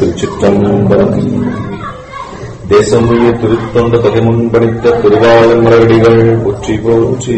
திருச்சிற்றம்பலம் தேசமுய திருத்தொண்ட தகைமுன் படைத்த திருவாளன் மலரடிகள் ஒற்றி போற்றி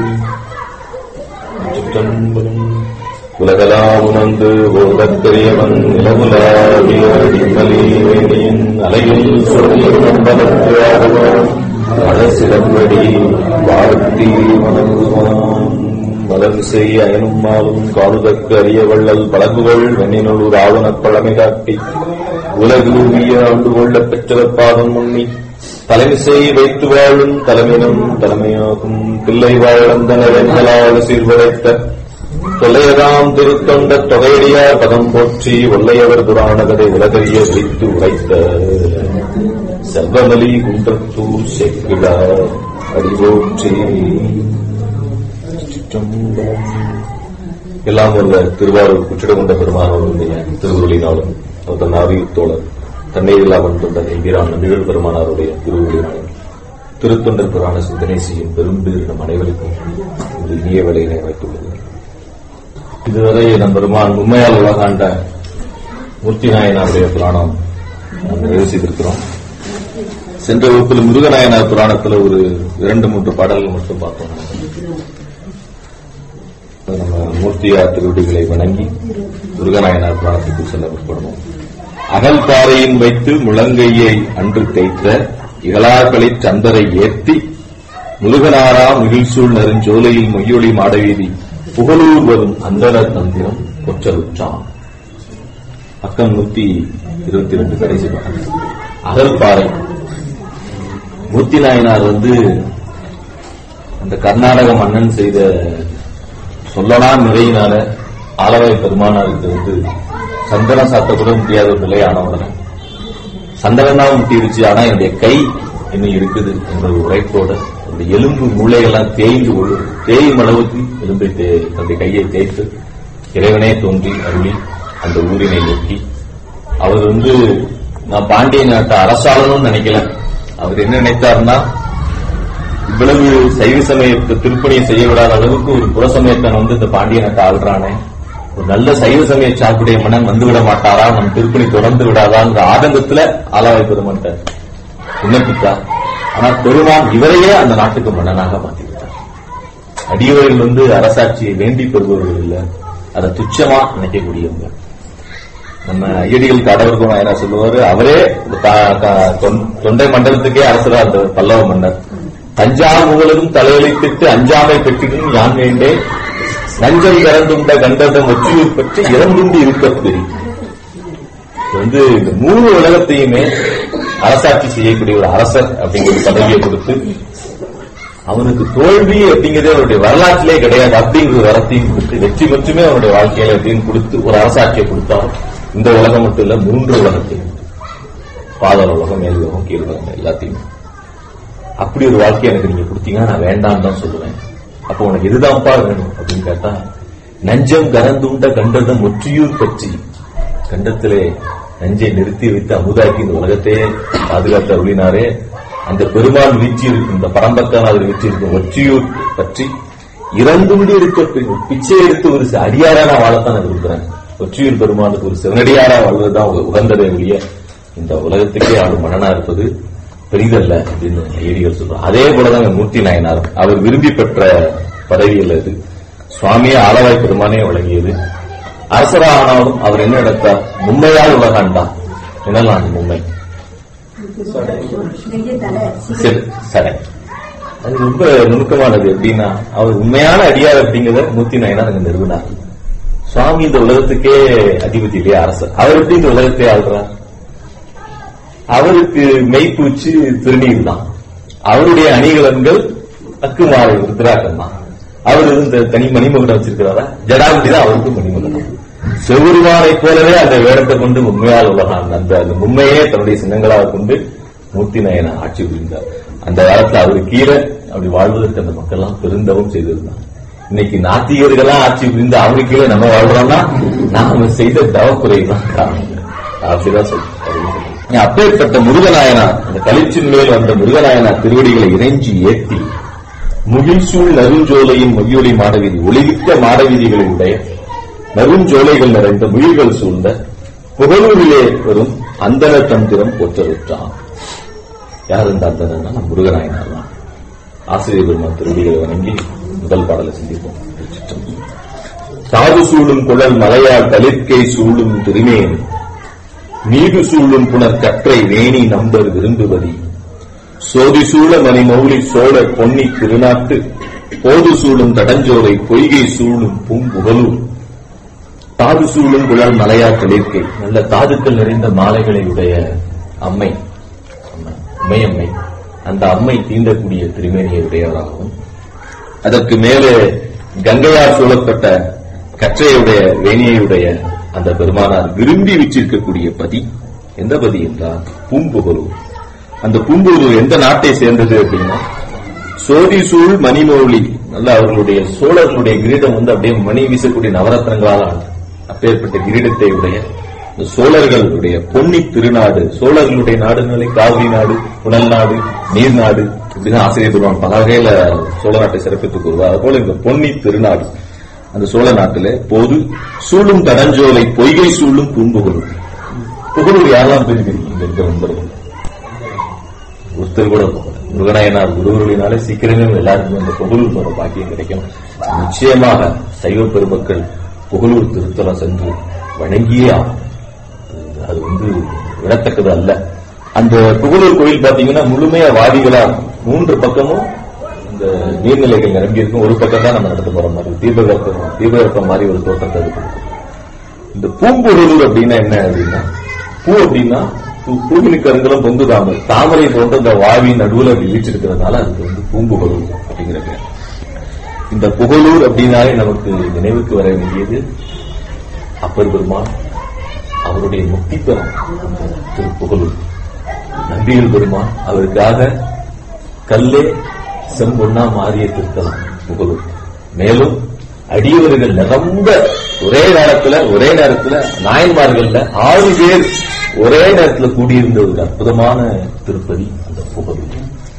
சிற்றம்பலம் உலகலாம் உணர்ந்து ஓதற்கரியவன் நிலமுலாவிய அடிமலியின் அலையில் சொல்லி நம்பனத்து ஆடுவான் மனசிடம்படி வாழ்த்தி வணங்குவான் மலர்சை அயனும் மாலும் காணுதற்கு அரிய வள்ளல் பழகுகள் வெண்ணினுள் ஆவணப் பழமை காட்டி உலகுவிய ஆண்டு கொள்ளப் பெற்றவர் பாதம் முன்னி தலைமிசை வைத்து வாழும் தலைமையினும் தலைமையாகும் பிள்ளை வாழந்தனர் எங்களால் சீர்குலைத்த தொல்லையதாம் திருத்தொண்ட தொகையடியார் பதம் போற்றி ஒல்லையவர் புராணகதை உலகறிய வைத்து உரைத்த செல்வமலி குன்றத்தூர் செக்கிழார் அறிவோற்றி சிற்றம்பலம். எல்லாம் உள்ள திருவாரூர் குற்றிடமுண்ட பெருமானவருடைய திருவுருளினாலும் அவர் நாவியூர் தோழர் தண்ணீரில்லா வந்துள்ள எம்பிரான் நம்பிகள் பெருமானாருடைய திருவுருளினாலும் திருத்தொண்டர் புராண சிந்தனை செய்யும் பெரும்பீர் நம் அனைவருக்கும் ஒரு இனிய வேலையினை வைத்துள்ளது இதுவரை நம் பெருமான் உண்மையால் உலகாண்ட மூர்த்தி நாயனாருடைய புராணம் நாம் நிறைவு செய்திருக்கிறோம் சென்ற வகுப்பில் முருகநாயனார் புராணத்துல ஒரு இரண்டு மூன்று பாடல்கள் மட்டும் பார்த்தோம் நம்ம மூர்த்தியார் திருவடிகளை வணங்கி முருகநாயனார் புராணத்துக்கு செல்ல முற்படுவோம் அகல் பாறையின் வைத்து முழங்கையை அன்று தேய்த்த இகலார்களிற் சந்தரை ஏற்றி முருகனாரா மிகிழ்சூழ் நெருஞ்சோலையில் மொய்யொளி மாடவீதி புகழூர் வரும் அந்தனர் தந்திரம் கொச்சலுற்றான் பக்கம் நூத்தி இருபத்தி ரெண்டு கடைசி பக்கம் அகல் பாறை மூர்த்தி நாயனார் வந்து அந்த கர்நாடக மன்னன் செய்த சொல்லலாம் நிறையினால ஆலவாய் பெருமானாருக்கு வந்து சந்தனம் சாத்த கூட முடியாத ஒரு நிலையான உடனே சந்தனம் தான் முட்டிருச்சு ஆனா என்னுடைய கை இன்னும் இருக்குது என்ற ஒரு உரைப்போட அந்த எலும்பு மூளைகள்லாம் தேய்ந்து ஒழு தேயும் அளவுக்கு எலும்பை தே- தன்னுடைய கையை தேய்த்து இறைவனே தோன்றி அருளி அந்த ஊரினை நோக்கி அவர் வந்து நான் பாண்டிய நாட்டை அரசாளனும் நினைக்கல அவர் என்ன நினைத்தார்னா இவ்வளவு சைவ சமயத்தை திருப்பணியை செய்ய விடாத அளவுக்கு ஒரு புறசமயத்தன் வந்து இந்த பாண்டிய நாட்டை ஆள்றானே ஒரு நல்ல சைவ சமய சாக்குடைய மன்னன் வந்து விட மாட்டாரா நம் திருப்பணி தொடர்ந்து விடாதான்ற ஆதங்கத்துல ஆலாவாய் பெருமான்ட்டார் விண்ணப்பித்தார் ஆனா பெருமான் இவரையே அந்த நாட்டுக்கு மன்னனாக மாற்றிவிட்டார் அடியவர்கள் வந்து அரசாட்சியை வேண்டி பெறுபவர்கள் இல்ல அதை துச்சமா நினைக்கக்கூடியவங்க நம்ம ஐயடிகள் கடவுள் என்ன சொல்லுவாரு அவரே த- த- தொன்- தொண்டை மண்டலத்துக்கே அரசரா அந்த பல்லவ மன்னர் தஞ்சாவூர் முகலும் தலையளித்திட்டு அஞ்சாமை பெற்றிடும் யான் வேண்டே நஞ்சம் இறந்துண்ட கண்டதம் ஒற்றியூர் பற்றி இறந்துண்டு இருக்க தெரியும் இது வந்து இந்த மூணு உலகத்தையுமே அரசாட்சி செய்யக்கூடிய ஒரு அரசர் அப்படிங்கிற ஒரு பதவியை கொடுத்து அவனுக்கு தோல்வி அப்படிங்கிறதே அவருடைய வரலாற்றிலே கிடையாது அப்படிங்கிற ஒரு வரத்தையும் கொடுத்து வெற்றி மட்டுமே அவருடைய வாழ்க்கையில அப்படின்னு கொடுத்து ஒரு அரசாட்சியை கொடுத்தார் இந்த உலகம் மட்டும் இல்ல மூன்று உலகத்தையும் பாதாள உலகம் மேல் உலகம் கீழ் உலகம் எல்லாத்தையும் அப்படி ஒரு வாழ்க்கை எனக்கு நீங்க கொடுத்தீங்கன்னா நான் வேண்டாம் தான் சொல்லுவேன் அப்போ உனக்கு இதுதான்ப்பா வேணும் அப்படின்னு கேட்டா நஞ்சம் கரந்துண்ட கண்டதம் ஒற்றியூர் பற்றி கண்டத்திலே நஞ்சை நிறுத்தி வைத்து அமுதாக்கி இந்த உலகத்தையே பாதுகாத்து அருளினாரே அந்த பெருமாள் வீழ்ச்சி இருக்கும் இந்த பரம்பக்கானார் வீழ்ச்சி இருக்கும் ஒற்றியூர் பற்றி இறந்துண்டு இருக்க பெண் பிச்சை எடுத்து ஒரு அடியாரா நான் வாழத்தான் நான் விரும்புறேன் ஒற்றியூர் பெருமாளுக்கு ஒரு சிவனடியாரா வாழ்வதுதான் உ- உகந்ததே ஒழிய இந்த உலகத்துக்கே ஆளும் மன்னனா இருப்பது பெரிதல்ல அப்படின்னு ஏடிகள் சொல்றாங்க அதே போலதான் மூர்த்தி நாயனார் அவர் விரும்பி பெற்ற பதவியில் அது சுவாமியே ஆலவாய் பெருமானே வழங்கியது அரசரா ஆனாலும் அவர் என்ன எடுத்தார் மும்மையால் உலகாண்டார் என்னலாம் அந்த மும்மை சரி சடை அது ரொம்ப நுணுக்கமானது எப்படின்னா அவர் உண்மையான அடியார் அப்படிங்கிறத மூர்த்தி நாயனார் அங்க நிறுவினார் சுவாமி இந்த உலகத்துக்கே அதிபதி இல்லையா அரசர் அவர் எப்படி இந்த உலகத்தை ஆள்றார் அவருக்கு மெய்ப்பூச்சு திருநீர் தான் அவருடைய அணிகலன்கள் அக்குமாறு ருத்ராக்கம் தான் அவர் இந்த தனி மணிமகுடம் வச்சிருக்கிறாரா ஜடாபதி தான் அவருக்கு மணிமகுடம் செவுருவானை போலவே அந்த வேடத்தை கொண்டு உண்மையால் உலகான் அந்த அந்த உண்மையே தன்னுடைய சின்னங்களாக கொண்டு மூர்த்தி நயன ஆட்சி புரிந்தார் அந்த காலத்துல அவரு கீழே அப்படி வாழ்வதற்கு அந்த மக்கள் எல்லாம் பெருந்தவம் செய்திருந்தாங்க இன்னைக்கு நாத்திகர்கள்லாம் ஆட்சி புரிந்து அவங்க கீழே நம்ம வாழ்றோம்னா நாம செய்த தவக்குறை தான் காரணம் அப்படிதான் சொல்றேன் அப்பேற்பட்ட முருகநாயனார் அந்த களிச்சின் மேல் வந்த முருகநாயனார் திருவடிகளை இறைஞ்சி ஏற்றி முகில்சூழ் நறுஞ்சோலையின் மொய்யொலி மாடவீதி ஒளிவித்த மாடவீதிகளை உடைய நறுஞ்சோலைகள் நிறைந்த முயில்கள் சூழ்ந்த புகழூரிலே வரும் அந்தன தந்திரம் போற்றவிட்டான் யார் இந்த அந்தனா நம் முருகநாயனார் தான் ஆசிரியர் பெருமான் திருடிகளை வணங்கி முதல் பாடலை சிந்திப்போம் திருச்சிற்றம்பலம். சாது சூழும் குழல் மலையால் தளிர்க்கை சூழும் திருமேன் நீடு சூழும் புனர் கற்றை வேணி நம்பர் விரும்புவதி சோதி சூழ மணிமௌலி சோழ பொன்னி திருநாட்டு போது சூழும் தடஞ்சோரை பொய்கை சூழும் பூம்புகலூர் தாது சூழும் குழல் மலையா தளிர்க்கை நல்ல தாதுக்கள் நிறைந்த மாலைகளை உடைய அம்மை அம்மை, உமையம்மை அந்த அம்மை தீண்டக்கூடிய திருமேனியை உடையவராகவும் அதற்கு மேலே கங்கையார் சூழப்பட்ட கற்றையுடைய வேணியையுடைய அந்த பெருமானார் விரும்பி வச்சிருக்கக்கூடிய பதி எந்த பதி என்றால் பூம்புகலூர் அந்த பூம்புகலூர் எந்த நாட்டை சேர்ந்தது அப்படின்னா சோதிசூழ் மணிமௌலி நல்ல அவர்களுடைய சோழர்களுடைய கிரீடம் வந்து அப்படியே மணி வீசக்கூடிய நவரத்னங்களால் ஆனது அப்பேற்பட்ட கிரீடத்தை உடைய இந்த சோழர்களுடைய பொன்னி திருநாடு சோழர்களுடைய நாடுகளை காவிரி நாடு புனல் நாடு நீர் நாடு இப்படிதான் ஆசிரியர் பெருமான் பல வகையில சோழ நாட்டை சிறப்பித்துக் கூறுவார் அதுபோல இந்த பொன்னி திருநாடு அந்த சோழ நாட்டிலே போது சூழும் தடஞ்சோலை பொய்கை சூழும் பூம்புகழும் புகழூர் யாரெல்லாம் போயிருக்கிறீங்க இங்க இருக்க நண்பர்கள் ஒருத்தர் கூட போகல முருகனாயனார் குருவருளினாலே சீக்கிரமே எல்லாருக்கும் அந்த புகழூர் போற பாக்கியம் கிடைக்கும் நிச்சயமாக சைவ பெருமக்கள் புகழூர் திருத்தலம் சென்று வணங்கியே ஆகும் அது- அது வந்து விடத்தக்கது அல்ல அந்த புகழூர் கோயில் பாத்தீங்கன்னா முழுமையா வாடிகளா மூன்று பக்கமும் இந்த நீர்நிலைகள் நிரம்பி இருக்கும் ஒரு பக்கம் தான் நம்ம நடந்து போற மாதிரி தீபகற்பம் தீபகற்பம் மாதிரி ஒரு தோற்றத்தை அது கொடுக்கும் இந்த பூம்புகழூர் அப்படின்னா என்ன அப்படின்னா பூ அப்படின்னா பூ- பூவினு கருங்கலம் பொங்கு தாமரை தாமரை போன்ற இந்த வாவி நடுவுல அப்படி வீச்சிருக்கிறதுனால அதுக்கு வந்து பூம்புகழூர் அப்படிங்கிற பேர் இந்த புகழூர் அப்படின்னாலே நமக்கு நினைவுக்கு வர வேண்டியது அப்பர் பெருமான் அவருடைய முக்தி பெறும் திரு புகழூர் நம்பிகள் பெருமான் அவருக்காக கல்லே செம்பொன்னா மாறிய திருத்தலம் புகழூர் மேலும் அடியவர்கள் நிரம்ப ஒரே நேரத்துல ஒரே நேரத்துல நாயன்மார்கள்ல ஆறு பேர் ஒரே நேரத்துல கூடியிருந்த ஒரு அற்புதமான திருப்பதி அந்த புகழூர்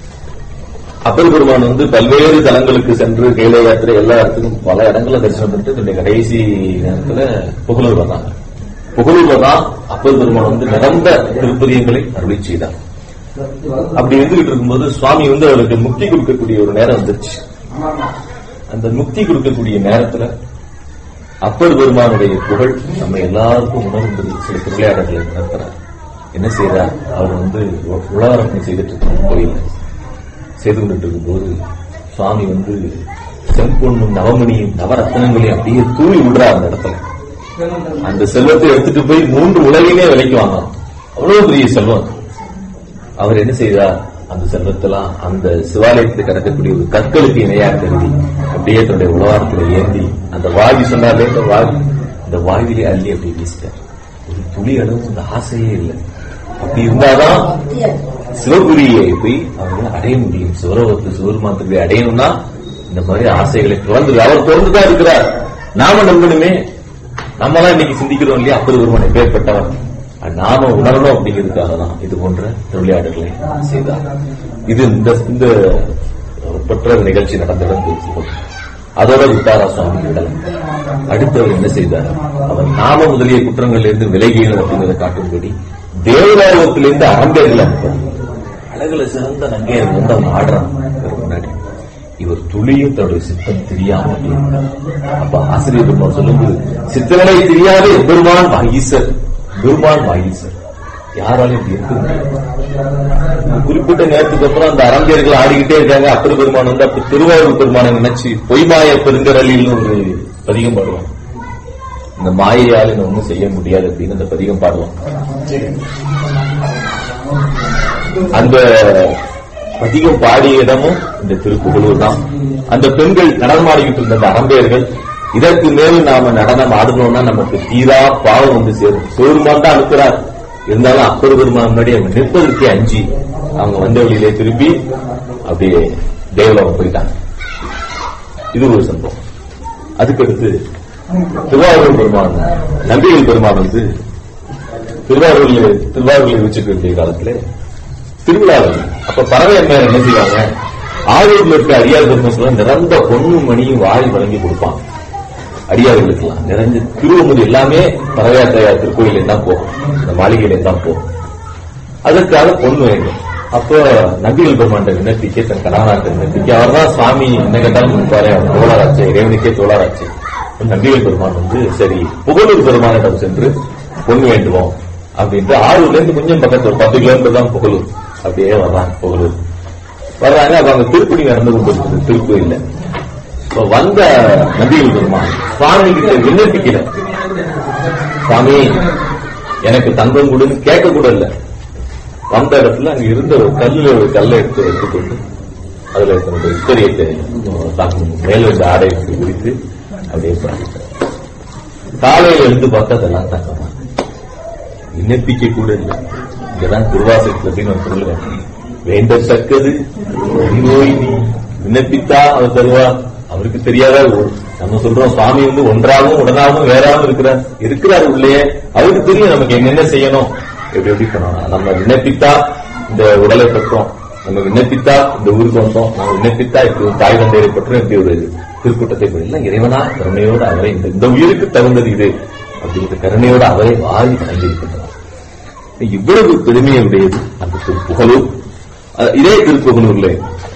அப்பர் பெருமான் வந்து பல்வேறு தலங்களுக்கு சென்று கைலை யாத்திரை எல்லா இடத்துக்கும் பல இடங்களை தரிசனம் பண்ணிட்டு தன்னுடைய கடைசி நேரத்துல புகழூர் வந்தாங்க புகழூர்ல தான் அப்பர் பெருமான் வந்து நிரம்ப திருப்பதியங்களை அருளி செய்தார் அப்படி இருந்துகிட்டு இருக்கும்போது சுவாமி வந்து அவருக்கு முக்தி கொடுக்கக்கூடிய ஒரு நேரம் வந்துருச்சு அந்த முக்தி கொடுக்கக்கூடிய நேரத்துல அப்பர் பெருமானுடைய புகழ் நம்ம எல்லாருக்கும் உணர்ந்தது சில திருவிளையாடல்களை நடத்துறார் என்ன செய்யறார் அவர் வந்து உலகரப்பணி செய்துட்டு இருக்கார் கோயில்ல செய்து கொண்டுட்டு இருக்கும்போது சுவாமி வந்து செம்பொண்ணும் நவமணியும் நவரத்னங்களையும் அப்படியே தூவி விடுறார் அந்த இடத்துல அந்த செல்வத்தை எடுத்துட்டு போய் மூன்று உலகையுமே விலைக்கு வாங்கலாம் அவ்வளவு பெரிய செல்வம் அது. அவர் என்ன செய்தார் அந்த செல்வத்தெல்லாம் அந்த சிவாலயத்தில் கிடக்கக்கூடிய ஒரு கற்களுக்கு இணையா கருதி அப்படியே தன்னுடைய உலவாரத்துல ஏந்தி அந்த வாவி சொன்னாலே இந்த வாவி இந்த வாவிலே அள்ளி அப்படி வீசிட்டார் ஒரு துளி அளவு அந்த ஆசையே இல்லை அப்படி இருந்தாதான் சிவபுரியை போய் அவங்க அடைய முடியும் சிவரோகத்து சிவருமாத்திரை அடையணும்னா இந்த மாதிரி ஆசைகளை துறந்து அவர் திறந்துதான் இருக்கிறார் நாம நம்பணுமே நம்மளாம் இன்னைக்கு சிந்திக்கிறோம் இல்லையா அப்பது ஒருவன் பேர்பட்டவன் அது நாம உணரணும் அப்படிங்கிறதுக்காக தான் இது போன்ற திருவிளையாடல்களை செய்தார் இது இந்த இந்த ஒப்பற்ற நிகழ்ச்சி நடந்த இடம் திருச்சிபுரம். அதோட விட்டாரா சுவாமி விடல அடுத்தவர் என்ன செய்தார் அவர் நாம முதலிய குற்றங்கள்ல இருந்து விலகியல் அப்படிங்கிறத காட்டும்படி தேவலோகத்திலிருந்து அரம்பேர்கள் அனுப்புறார் அழகுல சிறந்த நங்கையர் வந்து அவங்க ஆடுறாங்க இவருக்கு முன்னாடி இவர் துளியும் தன்னுடைய சித்தம் தெரியாம அப்படியே இருக்கார். அப்ப ஆசிரியர் பெருமான் சொல்லும்போது சித்தங்களை தெரியாத பெருமான் வாகீசர் பெருமான் வாகீசர் யாராலையும் இப்படி இருக்க முடியாது ஒரு குறிப்பிட்ட நேரத்துக்கு அப்புறம் அந்த அரம்பியர்கள் ஆடிக்கிட்டே இருக்காங்க அப்பர் பெருமான் வந்து அப்ப திருவாரூர் பெருமானை நினைச்சு பொய்மாய பெருங்கடலில் ஒரு பதிகம் பாடுவான் இந்த மாயையால் என்ன ஒண்ணும் செய்ய முடியாது அப்படின்னு அந்த பதிகம் பாடுவான் அந்த பதிகம் பாடிய இடமும் இந்த திருப்புகலூர் தான் அந்த பெண்கள் நடனமாடிக்கிட்டு இருந்த அந்த அரம்பேர்கள் இதற்கு மேலும் நாம நடனம் ஆடணும்னா நமக்கு தீரா பாவம் வந்து சேரும் சிவருமான் தான் அனுப்புறார் இருந்தாலும் அப்பர் பெருமான் முன்னாடி அவங்க நிற்பதற்கு அஞ்சி அவங்க வந்த வழியிலே திரும்பி அப்படியே தேவலோகம் போயிட்டாங்க இது ஒரு சம்பவம் அதுக்கடுத்து திருவாரூர் பெருமான் நம்பிகள் பெருமான் வந்து திருவாரூர்ல திருவாரூர்ல வச்சுக்க வேண்டிய காலத்துல திருவிழாவில் அப்ப பறவை அம்மையார் என்ன செய்வாங்க ஆரூர்ல இருக்க அடியார் பெருமக்கள் நிறந்த பொண்ணும் மணியும் வாரி வழங்கி கொடுப்பாங்க அடியார்களுக்கெல்லாம் நிறைஞ்ச திருவமுது எல்லாமே பறவையாத்தையார் திருக்கோயிலே தான் போகும் இந்த மாளிகையிலே தான் போகும் அதற்காக பொண்ணு வேண்டும் அப்போ நம்பிகள் பெருமாண்ட விண்ணப்பிக்க தன் கணவனாட்ட விண்ணப்பிக்க அவர் தான் சுவாமி என்ன கேட்டாலும் கொடுப்பாரு அவர் தோழராச்சு இறைவனுக்கே தோழராச்சு நம்பிகள் பெருமான் வந்து சரி புகழூர் பெருமானிடம் சென்று பொண்ணு வேண்டுவோம் அப்படின்ட்டு ஆரூர்ல இருந்து கொஞ்சம் பக்கத்து ஒரு பத்து கிலோமீட்டர் தான் புகழூர் அப்படியே வர்றாங்க புகழூர் வர்றாங்க அப்ப அங்க திருப்பணி நடந்து கொண்டு இருக்குது திருக்கோயில்ல இப்ப வந்த நம்பிகள் பெருமான் சுவாமி கிட்ட விண்ணப்பிக்கல சுவாமி எனக்கு தங்கம் கொடுன்னு கேட்க கூட இல்லை வந்த இடத்துல அங்க இருந்த ஒரு கல்லுல ஒரு கல்லை எடுத்து எடுத்துக்கொண்டு அதுல தன்னுடைய உத்தரியத்தை மேல இருந்த ஆடை விரித்து அப்படியே பிரார்த்தித்தார் காலையில எழுந்து பார்த்தா அதெல்லாம் தங்கமா விண்ணப்பிக்க கூட இல்லை இங்கதான் திருவாசகத்தின் ஒரு சொல்லுவேன் வேண்டத்தக்கது நோய் நீ விண்ணப்பித்தா அவர் தருவா அவருக்கு தெரியாத ஒரு- நம்ம சொல்றோம் சுவாமி வந்து ஒன்றாகவும் உடனாகவும் வேறாகவும் இருக்கிறார் இருக்கிறார் உள்ளே அவருக்கு தெரியும் நமக்கு என்னென்ன செய்யணும் எப்படி எப்படி பண்ணணும் நம்ம விண்ணப்பித்தா இந்த உடலை பெற்றோம் நம்ம விண்ணப்பித்தா இந்த ஊருக்கு வந்தோம் நம்ம விண்ணப்பித்தா இப்படி ஒரு தாய் தந்தையரை பற்றும் இப்படி ஒரு திருக்கூட்டத்தை எல்லாம் இறைவனா கருணையோடு அவரை இந்த இந்த உயிருக்கு தகுந்தது இது அப்படிங்கிற கருணையோடு அவரை வாரி வணங்கியிருக்கின்றனர் இவ்வளவு பெருமையுடையது அந்த திருப்புகழும் அஹ் இதே திருப்புகலூர்ல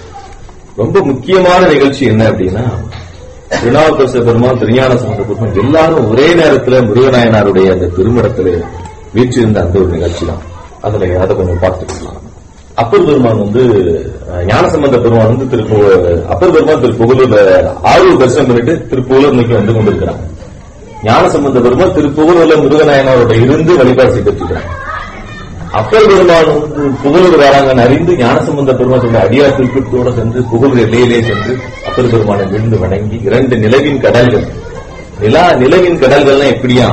ரொம்ப முக்கியமான நிகழ்ச்சி என்ன அப்படின்னா திருநாவுக்கரச பெருமான் திருஞான சம்பந்த பெருமான் எல்லாரும் ஒரே நேரத்துல முருகநாயனாருடைய அந்த திருமணத்துல வீற்றிருந்த அந்த ஒரு நிகழ்ச்சி தான் அதுல அதை கொஞ்சம் பார்த்துக்கலாம் அப்பர் பெருமான் வந்து அஹ், ஞானசம்பந்த பெருமான் வந்து திரு அப்பர் பெருமான் திரு புகழூர்ல ஆரூர் தரிசனம் பண்ணிட்டு திரு புகழூர் நோக்கி வந்து கொண்டிருக்கிறாங்க ஞானசம்பந்த பெருமான் திரு புகழூர்ல முருகநாயனாரோட இருந்து வழிபாடு செய்துட்டு இருக்கிறாங்க அப்பர் பெருமான் வந்து புகழூர் வராங்கன்னு அறிந்து ஞானசம்பந்த பெருமானுடைய அடியார் திருப்பத்தோட சென்று புகழூர் எல்லையிலே சென்று அப்பர் பெருமானை விழுந்து வணங்கி இரண்டு நிலவின் கடல்கள் நிலா நிலவின் கடல்கள்லாம் எப்படியா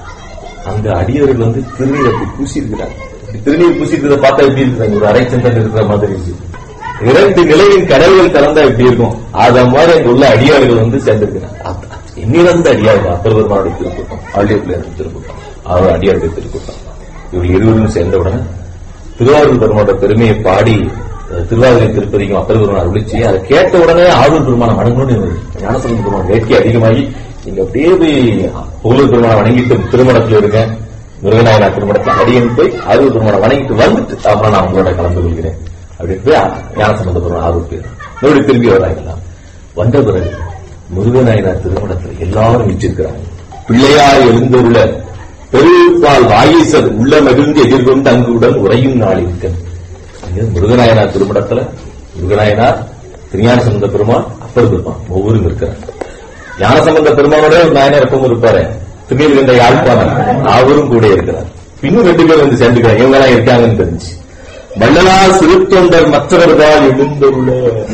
அந்த அடியவர்கள் வந்து திருநீரத்தை பூசியிருக்கிறாங்க இப்படி திருநீர் பூசியிருக்கிறத பார்த்தா எப்படி இருக்கிறாங்க ஒரு அரை சந்தன் இருக்கிற மாதிரி இருக்கு இரண்டு நிலையின் கடல்கள் கலந்தா எப்படி இருக்கும் அத மாதிரி அங்க உள்ள அடியார்கள் வந்து சேர்ந்திருக்கிறாங்க எண்ணிறந்த அடியார்கள் அப்பர் பெருமானுடைய திருக்கூட்டம் ஆடியோப்ல திருக்கூட்டம் அவர் அடியாருடைய திருக்கூட்டம் இவர்கள் இருவரும் சேர்ந்தவுடனே திருவாரூர் பெருமானோட பெருமையை பாடி அஹ், திருவாதிரை திருப்பதிக்கும் அப்பர் பெருமான் அருளிச்சு அதை கேட்ட உடனே ஆரூர் பெருமான வணங்கணும்னு ஞானசம்பந்த பெருமான் வேட்கை அதிகமாகி நீங்க அப்படியே போய் புகழூர் பெருமான வணங்கிட்டு திருமணத்துல இருங்க முருகநாயனார் திருமணத்துல அடியன் போய் ஆரூர் பெருமான வணங்கிட்டு வந்துட்டு அப்புறம் நான் உங்களோட கலந்து கொள்கிறேன் அப்படின்னு போய் ஞானசம்பந்த பெருமான் ஆரூர் போய் மறுபடியும் திரும்பி வர்றாங்களாம் வந்த பிறகு முருகநாயனார் திருமணத்துல எல்லாரும் வீச்சிருக்கிறாங்க பிள்ளையார் எழுந்தருள பெருப்பால் வாயீசர் உள்ள மகிழ்ந்து எதிர்கொண்டு அங்குடன் உறையும் நாளிற்கன் இங்க முருகநாயனார் திருமணத்துல முருகநாயனார் திருஞான சம்பந்த பெருமான் அப்பர் பெருமான் ஒவ்வொரும் இருக்கிறார் ஞான சம்பந்த பெருமானோட ஒரு நாயனார் எப்பவும் இருப்பாரு திருநீர்கண்ட யாழ்ப்பாணர் அவரும் கூட இருக்கிறார் இன்னும் ரெண்டு பேர் வந்து சேர்ந்துக்கிறாங்க இவங்க எல்லாம் இருக்காங்கன்னு தெரிஞ்சு வள்ளலா சிறுத்தொண்டர் மற்றவர்கள் எழுந்தருள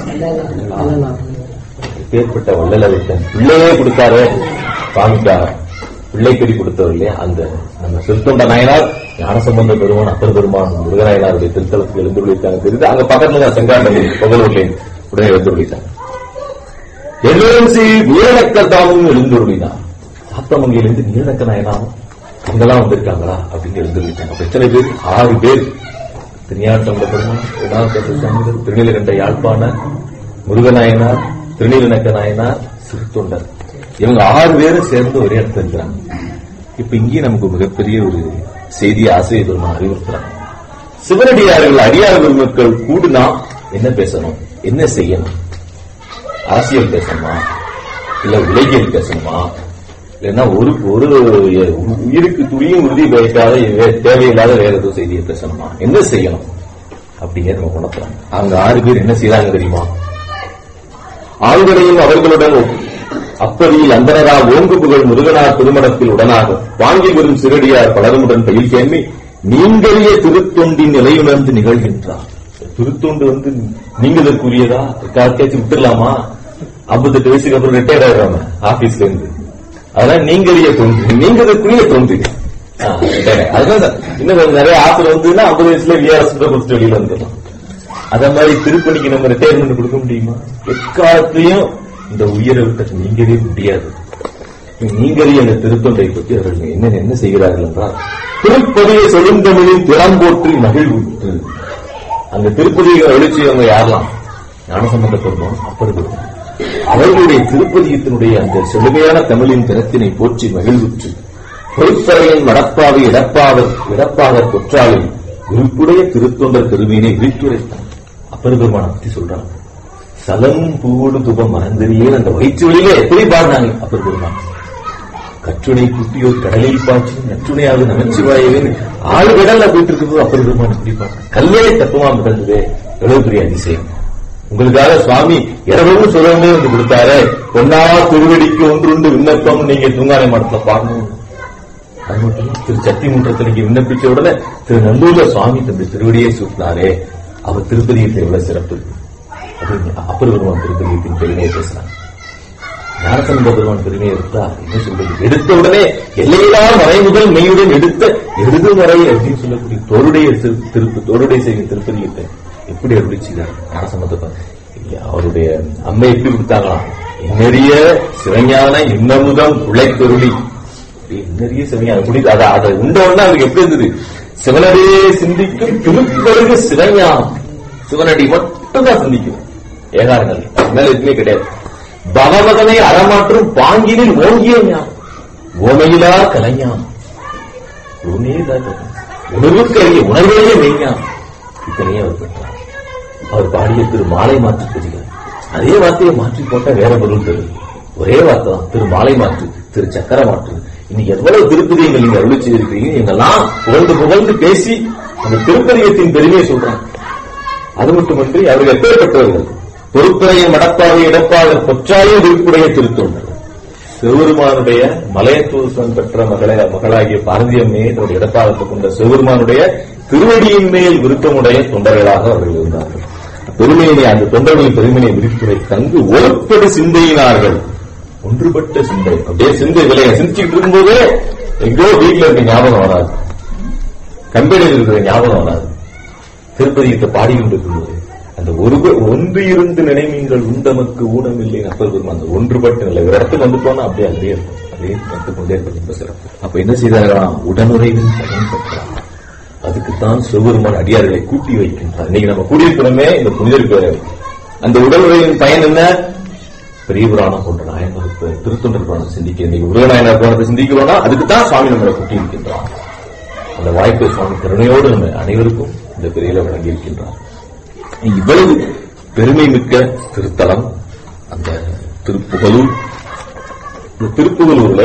பேர்பட்ட வள்ளலை தன் பிள்ளையே கொடுத்தாரு சுவாமிக்காக பிள்ளைக்கடி கொடுத்தவர் இல்லையா அந்த நம்ம சிறுத்தொண்ட நாயனார் ஞானசம்பந்த பெருமான் அப்பர் பெருமான் முருகநாயனாருடைய திருத்தலத்துக்கு எழுந்துள்ளிருக்காங்க தெரியுது அங்க பக்கத்துல தான் செங்காட்டை புகழூர்ல உடனே எழுந்துள்ளிட்டாங்க எழுந்து நீலநக்க தாமும் எழுந்துள்ளினார் சாத்தமங்கையிலிருந்து நீலநக்க நாயனாவும் அங்கெல்லாம் வந்திருக்காங்களா அப்படின்னு எழுந்துள்ளிட்டாங்க அப்ப எத்தனை பேர் ஆறு பேர் திருஞான சம்பந்த பெருமான் திருநாவுக்கரசர் திருநீலகண்ட யாழ்ப்பாணர் முருகநாயனார் திருநீலநக்க நாயனார் சிறுத்தொண்டர் இவங்க ஆறு பேரும் சேர்ந்து ஒரே இடத்துல இருக்கிறாங்க இப்ப இங்கேயும் நமக்கு மிகப்பெரிய ஒரு செய்தி ஆசிரியர் பெருமான் அறிவுறுத்துறாங்க சிவனடியார்கள் அடியார் பெருமக்கள் கூடுனா என்ன பேசணும் என்ன செய்யணும் அரசியல் பேசணுமா இல்ல உலகியல் பேசணுமா இல்லைன்னா ஒரு ஒரு உயிருக்கு துளியும் உறுதி வைக்காத வே- தேவையில்லாத வேற ஏதோ செய்தியை பேசணுமா என்ன செய்யணும் அப்படிங்கிறத நம்ம உணர்த்துறாங்க அங்க ஆறு பேர் என்ன செய்யறாங்க தெரியுமா ஆண்களையும் அவர்களுடன் ஒப்- அப்பதியில் அந்தனரா ஓங்கு புகழ் முருகனார் திருமணத்தில் உடனாக வாங்கி வரும் சிறடியார் பலருமுடன் பயில் கேள்வி நீங்களைய திருத்தொண்டின் நிலையுணர்ந்து நிகழ்கின்றார் திருத்தொண்டு வந்து நீங்களுக்குரியதா கார்கேச்சு விட்டுடலாமா ஐம்பத்தெட்டு வயசுக்கு அப்புறம் ரிட்டையர் ஆயிடுறாங்க ஆபீஸ்ல இருந்து அதனால நீங்களைய தொண்டு நீங்களுக்குரிய தொண்டு ஆ, retire. அதுதான் சார். இன்னும் கொஞ்சம் நிறைய ஆஃபர் வந்ததுன்னா ஐம்பது வயசுல விஆர்எஸ் கொடுத்து வெளியில வந்துடலாம் அத மாதிரி திருப்பணிக்கு நம்ம ரிட்டையர்மெண்ட் கொடுக்க முடியுமா எக்காலத்திலையும் இந்த உயிரை விட்டு நீங்கவே முடியாது நீங்களே அந்த திருத்தொண்டை பற்றி அவர்கள் என்ன என்ன செய்கிறார்கள் என்றால் திருப்பதியை செழுந்தமிழின் திறம் போற்றி மகிழ்வுற்று அந்த திருப்பதியை ஒழிச்சவங்க யாரெல்லாம் ஞானசம்பந்த பெருமான் அப்பர் பெருமான் அவர்களுடைய திருப்பதியத்தினுடைய அந்த செழுமையான தமிழின் தினத்தினை போற்றி மகிழ்வுற்று பொய்ப்பறையின் மடப்பாவை இடப்பாவர் இடப்பாகர் கொற்றாளில் விருப்புடைய திருத்தொண்டர் பெருமையினை விரித்துரைத்தான் அப்பர் பெருமானை பத்தி சொல்றாங்க சலம் பூவோடு துபம் மறந்தறியே அந்த வயிற்று வழியில எப்படி பாடினாங்க அப்பர் பெருமான் கற்றுணை குட்டியோர் கடலில் பாய்ச்சி நற்றுணையாக நமச்சிவாயவே ஆறு கடல்ல போயிட்டு இருக்கும்போது அப்பர் பெருமான் எப்படி பாடினாங்க கல்லே தப்புமா மிதந்ததே எவ்வளவு பெரிய அதிசயம் உங்களுக்காக சுவாமி இரவும் சுரமே வந்து கொடுத்தாரு பொன்னா திருவடிக்கு ஒன்று விண்ணப்பம் நீங்க தூங்காலை மடத்துல பாடணும் அது மட்டும் இல்ல, திரு சத்தி முன்றத்தில் நீங்க விண்ணப்பிச்ச உடனே திரு நல்லூர்ல சுவாமி தந்த திருவடியை சூட்டினாரே அவர் திருப்பதியத்தை எவ்வளவு சிறப்பு அது அப்பர் பெருமான் திருப்பதியத்தின் பெருமையை பேசுறாங்க ஞானசம்பந்த பெருமான் பெருமையை எடுத்தா என்ன சொல்றது எடுத்த உடனே எல்லையிலா மறை முதல் மெய்யுடன் எடுத்த எழுது மறை அப்படின்னு சொல்லக்கூடிய தோருடைய திரு- திருப்பு தோருடைய செய்யும் திருப்பதியத்தை எப்படி அருளி செய்தார் ஞானசம்பந்த பெருமான். இல்ல, அவருடைய அம்மை எப்படி கொடுத்தாங்களாம் இன்னறிய சிவஞான இன்னமுதம் உழைத்தொருளி நிறைய சிவஞானம் குடி அதை அதை உண்ட உடனே அவருக்கு எப்படி இருந்தது சிவனடியே சிந்திக்கும் திருப்பருகு சிவஞானம் சிவனடி மட்டும் தான் சிந்திக்கும் ஏகாரங்கள் மேல எதுவுமே கிடையாது பகவதனை அறமாற்றும் பாங்கினில் ஓங்கிய ஞானம் ஓமையிலா கலைஞானம் உணர்வுக்கு அறிய உணர்வையே மெய்ஞானம் இத்தனையே அவர் பெற்றார் அவர் பாடிய திரு மாலை மாற்று தெரிகிறார் அதே வார்த்தையை மாற்றி போட்டா வேற பொருள் தெரியும் ஒரே வார்த்தை தான் திரு மாலை மாற்று திரு சக்கர மாற்று இன்னைக்கு எவ்வளவு திருப்பதியங்கள் நீங்க அருளி செய்திருக்கீங்க எங்கெல்லாம் புகழ்ந்து புகழ்ந்து பேசி அந்த திருப்பதியத்தின் பெருமையை சொல்றாங்க அது மட்டுமன்றி அவர்கள் எப்பேற்பட்டவர்கள் பொறுப்புறைய மடப்பாவை இடப்பாக பொற்றாயும் விருப்புடைய திருத்தொண்டர்கள் சிவபெருமானுடைய மலையத்தூசன் பெற்ற மகள மகளாகிய பாரதியம்மையை தன்னுடைய இடப்பாகத்தை கொண்ட சிவபெருமானுடைய திருவடியின் மேல் விருப்பமுடைய தொண்டர்களாக அவர்கள் இருந்தார்கள் பெருமையினை அந்த தொண்டர்களின் பெருமையை விரித்துரை தங்கு ஒருப்படு சிந்தையினார்கள் ஒன்றுபட்ட சிந்தை அப்படியே சிந்தை விலையை சிந்திச்சுட்டு இருக்கும்போதே எங்கோ வீட்டுல இருக்க ஞாபகம் வராது கம்பெனியில் இருக்கிற ஞாபகம் வராது திருப்பதியத்தை பாடிக்கொண்டிருக்கும்போது அந்த ஒரு ஒன்று இருந்து நினைவீங்கள் உண்டமக்கு ஊனமில்லை அப்பர் பெருமான் அந்த ஒன்றுபட்ட நிலை ஒரு இடத்துக்கு வந்துட்டோம்னா அப்படியே அப்படியே இருக்கும் அப்படியே வந்து கொண்டே இருக்கும் ரொம்ப சிறப்பு அப்ப என்ன செய்தார்களாம் உடனுறைவின் பயன் பெற்றார் அதுக்குத்தான் சிவபெருமான் அடியார்களை கூட்டி வைக்கின்றார் இன்னைக்கு நம்ம கூடியிருக்கிறோமே இந்த புனிதர் பேரை அந்த உடலுறையின் பயன் என்ன பெரிய புராணம் போன்ற நாயனர் இப்ப திருத்தொண்டர் புராணம் சிந்திக்க இன்னைக்கு உருவநாயனர் புராணத்தை சிந்திக்கிறோம்னா அதுக்கு தான் சுவாமி நம்மளை கூட்டி இருக்கின்றார் அந்த வாய்ப்பை சுவாமி கருணையோடு நம்ம அனைவருக்கும் இந்த பெரியல வழங்கி இருக்கின்றார் இவ்வளவு பெருமை மிக்க திருத்தலம் அந்த திருப்புகலூர் இந்த திருப்புகலூர்ல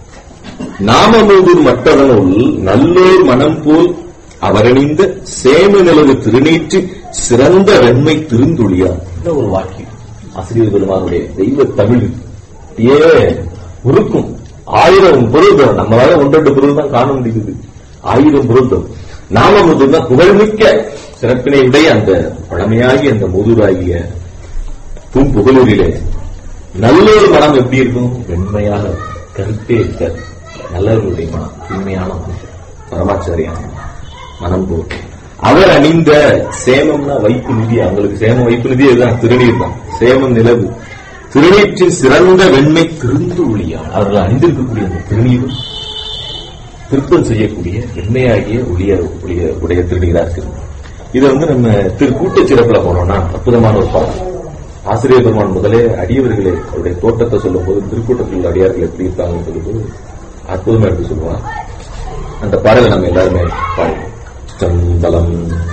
நாமமூதூர் மட்டதனுள் நல்லோர் மனம் போல் அவரணிந்த சேம நிலவு திருநீற்று சிறந்த வெண்மை திருந்துளியார் இந்த ஒரு வாக்கியம் ஆசிரியர் பெருமானுடைய தெய்வ தமிழ் ஏ உருக்கும் ஆயிரம் பொருள் தரும் நம்மளால ஒன்றெண்டு பொருள் தான் காண முடியுது ஆயிரம் பொருள் தரும் நாமமுதுன்னா புகழ்மிக்க சிறப்பினை உடைய அந்த பழமையாகிய அந்த முதுராகிய பூம்புகலூரிலே நல்லொரு மனம் எப்படி இருக்கும் வெண்மையாக கருத்தே இருக்காது நல்லவர்களுடைய மனம் தூய்மையான மனம் பரமாச்சாரியான மனம் போல் அவர் அணிந்த சேமம்னா வைப்பு நிதி அவங்களுக்கு சேமம் வைப்பு நிதி இதுதான் திருநீர் தான் சேமம் நிலவு திருநீற்றின் சிறந்த வெண்மை திருந்து ஒளியான் அவர்கள் அணிந்திருக்கக்கூடிய அந்த திருநீரும் திருத்தம் செய்யக்கூடிய வெண்மையாகிய ஒளிய ஒளிய உடைய திருநீரா இருக்கு இது வந்து நம்ம திரு கூட்டச் சிறப்புல போனோம்னா அற்புதமான ஒரு பாடம் ஆசிரியர் பெருமான் முதலே அடியவர்களே அவருடைய தோட்டத்தை சொல்லும் போது திருக்கூட்டத்தில் உள்ள அடியார்கள் எப்படி இருக்காங்கன்னு சொல்லும்போது அற்புதமா எடுத்து சொல்லுவான் அந்த பாடலை நம்ம எல்லாருமே பாடுவோம் சந்தலம்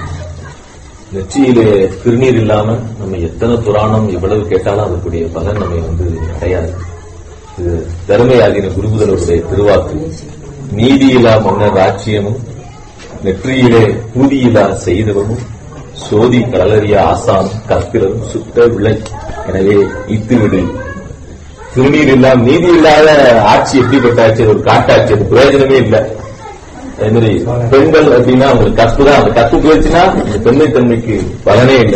நெற்றியிலே திருநீர் இல்லாம நம்ம எத்தனை புராணம் எவ்வளவு கேட்டாலும் அதற்குடைய பலன் நம்மை வந்து அடையாது இது தருமையாகின குருபுதலுடைய திருவாக்கு நீதியிலா மன்னர் ராட்சியமும் நெற்றியிலே பூதியிலா செய்தவமும் சோதி கலறிய ஆசான் கற்பிலும் சுத்த விளை எனவே இத்துவிடு திருநீர் இல்லாம நீதி இல்லாத ஆட்சி எப்படிப்பட்ட ஆட்சி அது ஒரு காட்டாட்சி அது பிரயோஜனமே இல்லை அதே மாதிரி பெண்கள் அப்படின்னா அவங்களுக்கு கற்பு தான் அந்த கற்பு போயிடுச்சுன்னா இந்த பெண்மை தன்மைக்கு பலனே இல்லை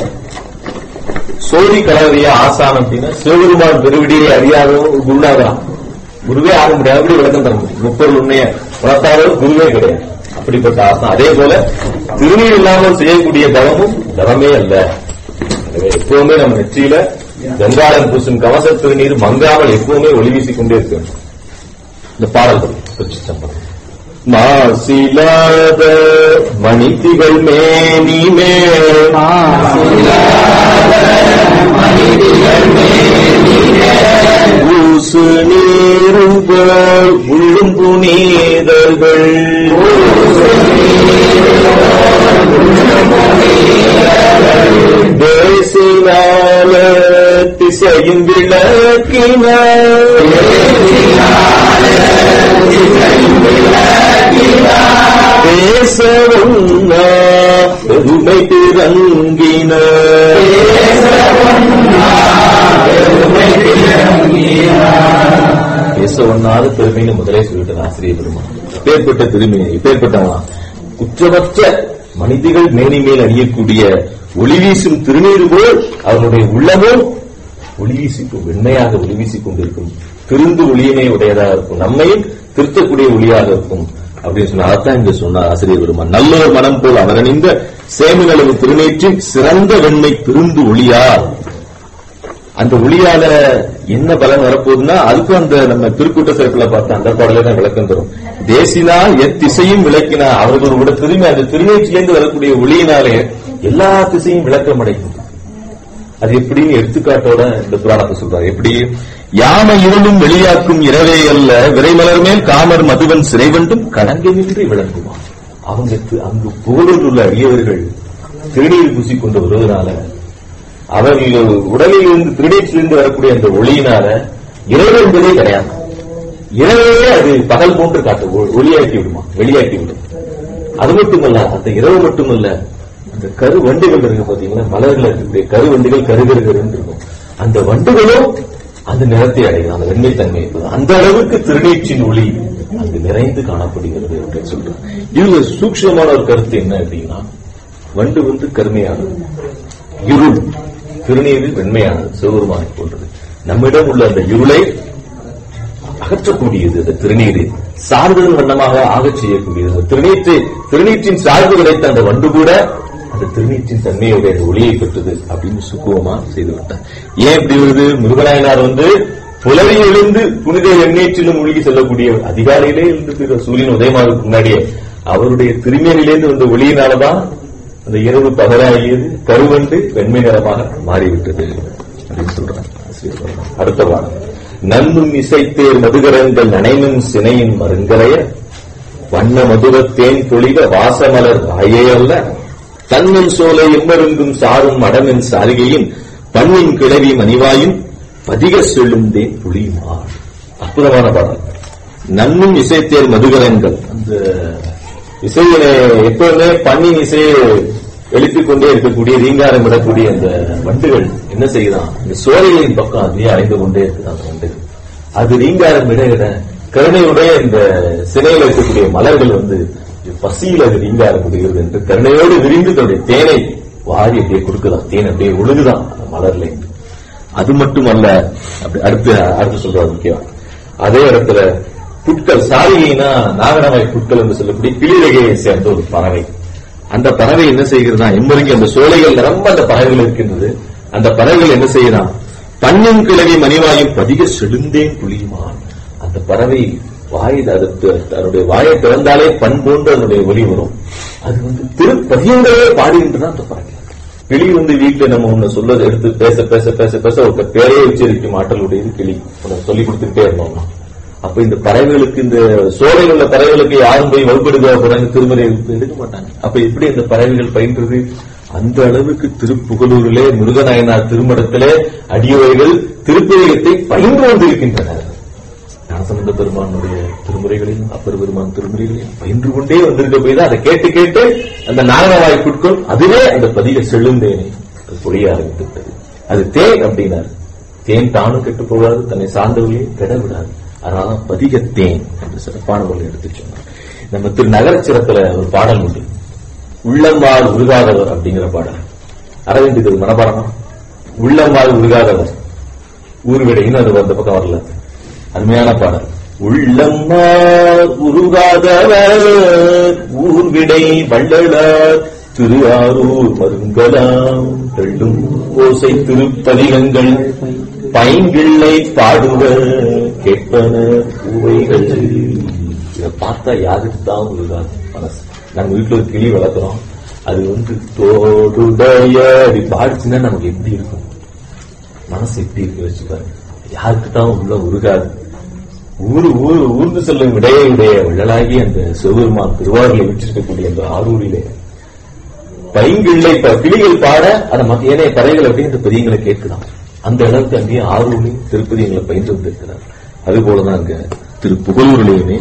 சோதி கலவரிய ஆசான் அப்படின்னா சிவபெருமான் பெருவிடியை அறியாதவன் ஒரு குருநாதான் குருவே ஆக முடியாது அப்படி விளக்கம் தர முடியும் முப்பொருள் உண்மைய உணர்த்தாதவர் குருவே கிடையாது அப்படிப்பட்ட ஆசனம் அதே போல திருநீர் இல்லாமல் செய்யக்கூடிய தவமும் தவமே அல்ல எனவே எப்பவுமே நம்ம நெற்றியில கங்காளன் பூசும் கவச திருநீர் மங்காமல் எப்பவுமே ஒளி வீசிக் கொண்டே இருக்கு இந்த பாடல்கள் திருச்சிச்சம்பரம் மாசிலாத மணித்திகள் மேனி மேல் ஊசு நீருங்கள் உள்ளும் புனீதர்கள் தேசினால திசையும் விளக்கின பேசவன்னா பெருமை திறங்கின பேச ஒண்ணாத பெருமைன்னு முதலே சொல்லிட்டார் ஆசிரியர் பெருமான் இப்பேற்பட்ட பெருமை இப்பேற்பட்டவனா குற்றமற்ற மனிதர்கள் மேனி மேல் அணியக்கூடிய ஒளி வீசும் திருநீர் போல் அவருடைய உள்ளமும் ஒளி வீசிக்கும் வெண்மையாக ஒளி வீசிக் கொண்டிருக்கும் திருந்து ஒளியினை உடையதாக இருக்கும் நம்மையும் திருத்தக்கூடிய ஒளியாக இருக்கும் அப்படின்னு சொன்னா அதான் இங்க சொன்னார் ஆசிரியர் பெருமான் நல்லோர் மனம் போல் அவர் அணிந்த சேமிகளவு திருநீற்றின் சிறந்த வெண்மை திருந்து ஒளியார் அந்த ஒளியால என்ன பலன் வரப்போகுதுன்னா அதுக்கும் அந்த நம்ம திருக்கூட்ட சிறப்புல பார்த்த அந்த பாடலே தான் விளக்கம் தரும் தேசினா எத்திசையும் விளக்கினா அவர்களோட திரும்பி அந்த திருநீற்றிலிருந்து வரக்கூடிய ஒளியினாலே எல்லா திசையும் விளக்கம் அடைக்கும் அது எப்படின்னு எடுத்துக்காட்டோட இந்த புராணத்தை சொல்றாரு எப்படி யாம இருளும் வெளியாக்கும் இரவே அல்ல விரைமலர் மேல் காமர் மதுவன் சிறைவண்டும் கடங்கமின்றி விளங்குவான் அவங்க தி- அங்கு புகழூர் உள்ள அடியவர்கள் திருநீர் பூசிக்கொண்டு வருவதனால அவர்கள் உடலில் இருந்து திருநீற்றிலிருந்து வரக்கூடிய அந்த ஒளியினால இரவு என்பதே கிடையாது இரவையே அது பகல் போன்று காட்டு ஒ- ஒளியாக்கி விடுமா வெளியாக்கி விடும் அது மட்டுமல்ல அந்த இரவு மட்டுமல்ல அந்த கரு வண்டுகள் இருக்கு பாத்தீங்களா மலர்ல இருக்கக்கூடிய கரு வண்டுகள் கருகருகருன்னு இருக்கும் அந்த வண்டுகளும் அந்த நிறத்தை அடையும் அந்த வெண்மை தன்மை இருப்பது அந்த அளவுக்கு திருநீற்றின் ஒளி அங்கு நிறைந்து காணப்படுகிறது அப்படின்னு சொல்றாங்க இதுல சூக்ஷ்மமான ஒரு கருத்து என்ன அப்படின்னா வண்டு வந்து கருமையானது இருள் திருநீர் வெண்மையானது சிவபெருமானை போன்றது நம்மிடம் உள்ள அந்த இருளை அகற்றக்கூடியது அந்த திருநீர் சார்புடன் வண்ணமாக ஆகச் செய்யக்கூடியது அந்த திருநீற்றை திருநீற்றின் சார்பு கிடைத்த அந்த வண்டு கூட அந்த திருநீற்றின் தன்மையுடைய அந்த ஒளியை பெற்றது அப்படின்னு சுக்குவமா செய்து விட்டார் ஏன் இப்படி வருது முருகநாயனார் வந்து புலரி எழுந்து புனித எண்ணீற்றிலும் மூழ்கி செல்லக்கூடிய அதிகாலையிலே இருந்து சூரியன் உதயமாவதற்கு முன்னாடியே அவருடைய திருமேனிலேருந்து வந்த ஒளியினாலதான் அந்த இரவு பகலாகியது கருவண்டு வெண்மை நிறமாக மாறிவிட்டது அப்படின்னு சொல்றாங்க ஆசிரியர் சொல்றாங்க. அடுத்த பாடம் நன்னும் இசைத்தேர் மதுகரங்கள் நனைனும் சினையின் மருங்கலைய வண்ண மதுரத்தேன் பொழிக வாசமலர் வாயே அல்ல தன்னின் சோலை எம்மருங்கும் சாரும் மடமின் சாரிகையும் பண்ணின் கிளவி மணிவாயும் பதிக செல்லுந்தேன் புளியுமார் அற்புதமான பாடல் நன்னும் இசைத்தேர் மதுகரங்கள் அந்த இசையிலே எப்பவுமே பண்ணின் இசையை எழுப்பிக் கொண்டே இருக்கக்கூடிய ரீங்காரம் விடக்கூடிய அந்த வண்டுகள் என்ன செய்யுதான் இந்த சோலைகளின் பக்கம் அதுவே அடைந்து கொண்டே இருக்குது அந்த வண்டுகள் அது ரீங்காரம் விட விட கருணையுடைய இந்த சிலையில் இருக்கக்கூடிய மலர்கள் வந்து பசியில் அது ரீங்காரம் விடுகிறது என்று கருணையோடு விரிந்து தன்னுடைய தேனை வாரி அப்படியே கொடுக்குதான் தேன் அப்படியே ஒழுகுதான் அந்த மலர்ல இருந்து அது மட்டுமல்ல அப்படி அடுத்து அடுத்து சொல்றாரு முக்கியம் அதே இடத்துல புட்கள் சாரிகைனா நாகனவாய் புட்கள் என்று சொல்லக்கூடிய கிளிரகையை சேர்ந்த ஒரு பறவை அந்த பறவை என்ன செய்கிறதா எம்மருங்கி அந்த சோலைகள் நிரம்ப அந்த பறவைகள் இருக்கின்றது அந்த பறவைகள் என்ன செய்யலாம் பண்ணின் கிழவி மணிவாயும் பதிக செழுந்தேன் புளியுமான் அந்த பறவை வாய் அது த- தன்னுடைய வாயை திறந்தாலே பண் போன்று அதனுடைய ஒலி வரும் அது வந்து திருப்பதியங்களே பாடுகின்றன அந்த பறவை கிளி வந்து வீட்டுல நம்ம ஒண்ணு சொல்றது எடுத்து பேச பேச பேச பேச ஒரு பேரையே உச்சரிக்கும் ஆற்றல் உடையது கிளி உனக்கு சொல்லி கொடுத்துட்டே இருந்தோம்னா அப்ப இந்த பறவைகளுக்கு இந்த சோலையில் உள்ள பறவைகளுக்கு யாரும் போய் வகுப்படுக போறாங்க திருமறை எடுக்க மாட்டாங்க அப்ப எப்படி இந்த பறவைகள் பயின்றது அந்த அளவுக்கு திருப்புகலூரிலே முருகநாயனார் திருமடத்திலே அடியவைகள் திருப்பதிகத்தை பயின்று வந்திருக்கின்றனர் ஞானசம்பந்த பெருமானுடைய திருமுறைகளையும் அப்பர் பெருமான் திருமுறைகளையும் பயின்று கொண்டே வந்திருக்க போய் தான் அதை கேட்டு கேட்டு அந்த நாகவாய் புட்கள் அதுவே அந்த பதிக செல்லுந்தேனே அது பொழிய ஆரம்பித்துவிட்டது அது தேன் அப்படின்னாரு தேன் தானும் கெட்டு போகாது தன்னை சார்ந்தவர்களையும் கெட விடாது அதனால பதிக தேன் என்று சிறப்பான ஒரு எடுத்து சொன்னார் நம்ம திரு நகரச்சிறப்புல ஒரு பாடல் உண்டு உள்ளம்பால் உருகாதவர் அப்படிங்கிற பாடல் அரவிந்த் இது மனப்பாடமா உள்ளம்பால் உருகாதவர் ஊர்விடைன்னு அது அந்த பக்கம் வரல அருமையான பாடல் உள்ளம்மார் உருகாதவர் ஊர்விடை வள்ளலார் திருவாரூர் மருங்கலாம் தெள்ளும் ஓசை திருப்பதிகங்கள் பைங்கிள்ளை பாடுவர் கேட்பன பூவைகள் இதை பார்த்தா யாருக்கு தான் உருகாது மனசு நாங்க வீட்டுல ஒரு கிளி வளர்க்குறோம் அது வந்து தோடுடைய அப்படி பாடிச்சுன்னா நமக்கு எப்படி இருக்கும் மனசு எப்படி இருக்கு வச்சு பாருங்க யாருக்கு தான் உள்ள உருகாது ஊரு ஊர் ஊர்ந்து செல்லும் இடையுடைய வள்ளலாகி அந்த சிவபெருமான் திருவாரூரில் விற்றிருக்கக்கூடிய அந்த ஆரூரிலே பைங்கிள்ளை ப- கிளிகள் பாட அந்த மத்த ஏனைய பறவைகள் அப்படியே இந்த பதியங்களை கேட்கலாம் அந்த அளவுக்கு அங்கேயே ஆரூரில் திருப்பதியங்களை பயின்று வந்திருக்கிறார் அது போலதான் அங்க திரு புகழூரிலேயுமே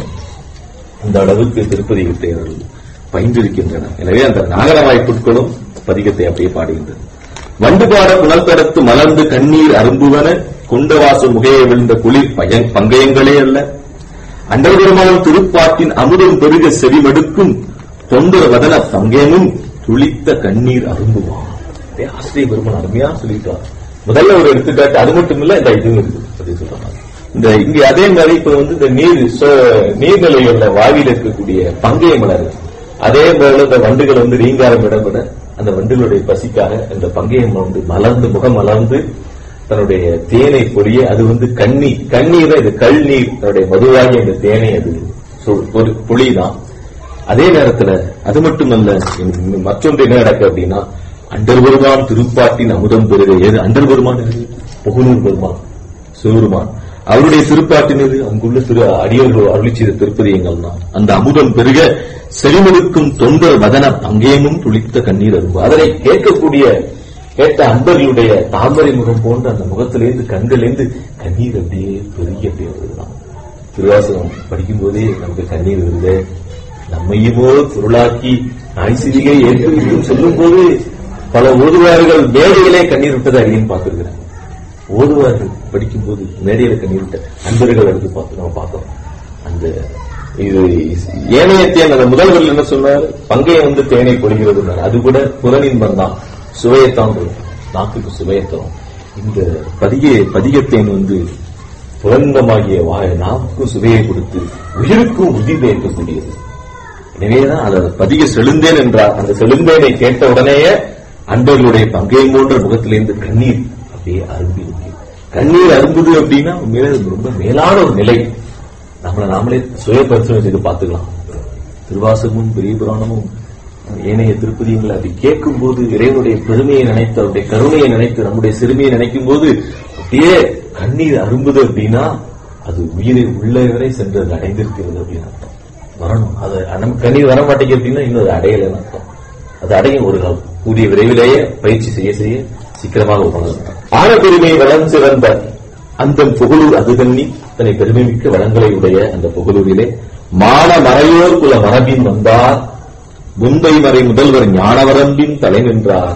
அந்த அளவுக்கு திருப்பதிகத்தை அவர்கள் பயின்றிருக்கின்றனர் எனவே அந்த நாகர வாய்ப்புட்களும் பதிகத்தை அப்படியே பாடுகின்றனர் வண்டுபாட புனல் கடத்து மலர்ந்து கண்ணீர் அரும்புவன குண்டவாசு முகையை விழுந்த குளிர் பய- பங்கயங்களே அல்ல அண்டபெருமான் திருப்பாட்டின் அமுதம் பெருக செவிமடுக்கும் தொண்டர வதன பங்கயமும் துளித்த கண்ணீர் அரும்புவான் அப்படியே ஆசிரியர் பெருமான் அருமையா சொல்லிட்டார் முதல்ல ஒரு எடுத்துக்காட்டு அது மட்டும் இல்ல இந்த இதுவும் இருக்குது அப்படி சொல்றாங்க இந்த இங்க அதே மாதிரி இப்ப வந்து இந்த நீர் சோ- நீர்நிலைகள்ல வாவியில் இருக்கக்கூடிய பங்கைய மலர் அதே போல இந்த வண்டுகள் வந்து ரீங்காரம் இடப்பட அந்த வண்டுகளுடைய பசிக்காக இந்த பங்கயம் வந்து மலர்ந்து முகம் மலர்ந்து தன்னுடைய தேனை பொழிய அது வந்து கண்ணி கண்ணீர் தான் இது கல்நீர் தன்னுடைய மதுவாகி அந்த தேனை அது சொ- ஒரு பொழிதான் அதே நேரத்துல அது மட்டுமல்ல இன்னும் மற்றொன்று என்ன நடக்கு அப்படின்னா அண்டர் பெருமான் திருப்பாட்டின் அமுதம் பெருக ஏது அண்டர் பெருமான் எது? புகழூர் பெருமான் சிவபெருமான் அவருடைய திருப்பாட்டின் இது அங்குள்ள திரு அடியர்கள் அருளி செய்த திருப்பதியங்கள் தான் அந்த அமுதம் பெருக செறிமடுக்கும் தொண்டர் வதன அங்கேயும் துளித்த கண்ணீர் அரும்பு அதனை கேட்கக்கூடிய கேட்ட அன்பர்களுடைய தாமரை முகம் போன்ற அந்த முகத்திலிருந்து கண்களிலிருந்து கண்ணீர் அப்படியே பெருகி அப்படியே வருதுதான் திருவாசகம் படிக்கும் போதே நமக்கு கண்ணீர் வருது நம்மையுமோ பொருளாக்கி நாய்சிவிகை ஏற்று சொல்லும் போது பல ஓதுவார்கள் மேடையிலே கண்ணீர் விட்டதை அறியன்னு பார்த்திருக்கிறேன் ஓதுவார்கள் படிக்கும்போது மேடையில கண்ணீர் விட்ட அன்பர்கள் எடுத்து பார்த்து நம்ம பார்த்தோம் அந்த இது ஏனைய தேன் அந்த முதல்வர்கள் என்ன சொன்னார் பங்கையம் வந்து தேனை பொழிகிறது அது கூட புறனின்பம் தான் சுவையத்தான் தரும். நாக்குக்கு சுவையத்தரும் இந்த பதிக பதிகத்தேன் வந்து புலன்பமாகிய வாய நாவுக்கும் சுவையை கொடுத்து உயிருக்கும் உதிர் ஏற்கக்கூடியது எனவேதான் அதை பதிக செழுந்தேன் என்றார் அந்த செழுந்தேனை கேட்ட உடனேயே அன்பர்களுடைய பங்கையும் போன்ற முகத்திலிருந்து கண்ணீர் அப்படியே அரும்பி இருக்கு கண்ணீர் அரும்புது அப்படின்னா உண்மையிலே அது ரொம்ப மேலான ஒரு நிலை நம்மளை நாமளே சுய பரிசோதனை செய்து பார்த்துக்கலாம் திருவாசகமும் பெரிய புராணமும் ஏனைய திருப்பதியங்களை அதை கேட்கும் போது இறைவனுடைய பெருமையை நினைத்து அவருடைய கருணையை நினைத்து நம்முடைய சிறுமியை நினைக்கும் போது அப்படியே கண்ணீர் அரும்புது அப்படின்னா அது உயிரை உள்ளே வரை சென்று அது அடைந்திருக்கிறது அப்படின்னு அர்த்தம் வரணும் அது நம்ம கண்ணீர் வர மாட்டேங்குது அப்படின்னா இன்னும் அது அடையலைன்னு அர்த்தம் அது அடையும் ஒரு நாள் கூடிய விரைவிலேயே பயிற்சி செய்ய செய்ய சீக்கிரமாக உணரும் ஆன பெருமை வளம் சிறந்த அந்த புகழூர் அது தண்ணி தன்னை பெருமை மிக்க வளங்களை உடைய அந்த புகழூரிலே மான மறையோர் குல மரபின் வந்தார் முந்தை மறை முதல்வர் ஞானவரம்பின் தலை நின்றார்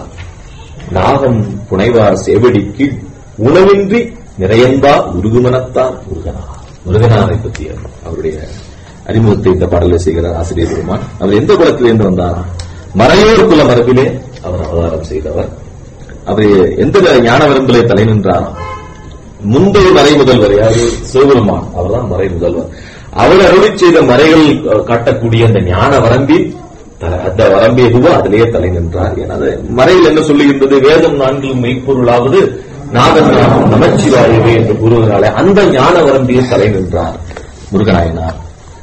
நாகம் புனைவார் சேவடிக்கு உணவின்றி நிறையன்பா உருகுமனத்தார் முருகனார் முருகனாரை பற்றி அவருடைய அறிமுகத்தை இந்த பாடலில் செய்கிறார் ஆசிரியர் பெருமான் அவர் எந்த குலத்திலிருந்து வந்தாரா மறையோர் குல மரபிலே அவர் அவதாரம் செய்தவர் அவர் எந்த ஞான வரம்பிலே தலை நின்றாராம் முந்தைய மறை முதல்வர் யாரு சிவபெருமான் அவர்தான் மறை முதல்வர் அவர் அருளி செய்த மறைகள் அஹ், காட்டக்கூடிய அந்த ஞான வரம்பில் த- அந்த வரம்பு எதுவோ அதிலேயே தலை நின்றார் ஏன்னா அது மறையில் என்ன சொல்லுகின்றது வேதம் நான்கிலும் மெய்ப்பொருளாவது நாதன் நாமம் நமச்சிவாயவே என்று கூறுவதனாலே அந்த ஞான வரம்பிலே தலை நின்றார் முருகநாயனார்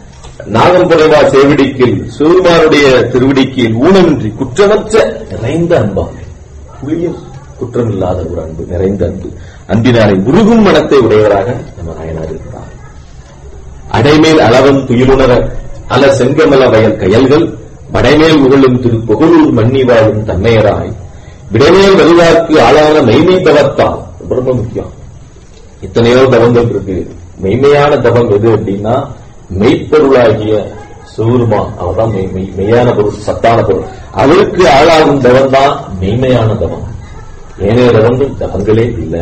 நாகம் புனைவா சேவிடிக்கில் சிவருமானுடைய திருவிடிக்கில் ஊனமின்றி குற்றமற்ற நிறைந்த அன்பாக புளியும் குற்றமில்லாத ஒரு அன்பு நிறைந்த அன்பு அன்பினாலே உருகும் மனத்தை உடையவராக நம்ம நாயனார் இருக்கிறார் அடைமேல் அளவன் துயிலுணர அல செங்கமல வயல் கயல்கள் வடைமேல் உகழும் திரு புகழூர் மன்னி வாழும் தன்மையராய் விடைமேல் வருவார்க்கு ஆளான மெய்மை தவத்தால் ரொம்ப முக்கியம் இத்தனையோ தவங்கள் இருக்கு மெய்மையான தவம் எது அப்படின்னா மெய்ப்பொருளாகிய சிவருமான் அவர்தான் மெய்- மெய்- மெய்யான பொருள் சத்தான பொருள் அவருக்கு ஆளாகும் தவம் தான் மெய்மையான தவம் ஏனைய தவங்கள் தவங்களே இல்லை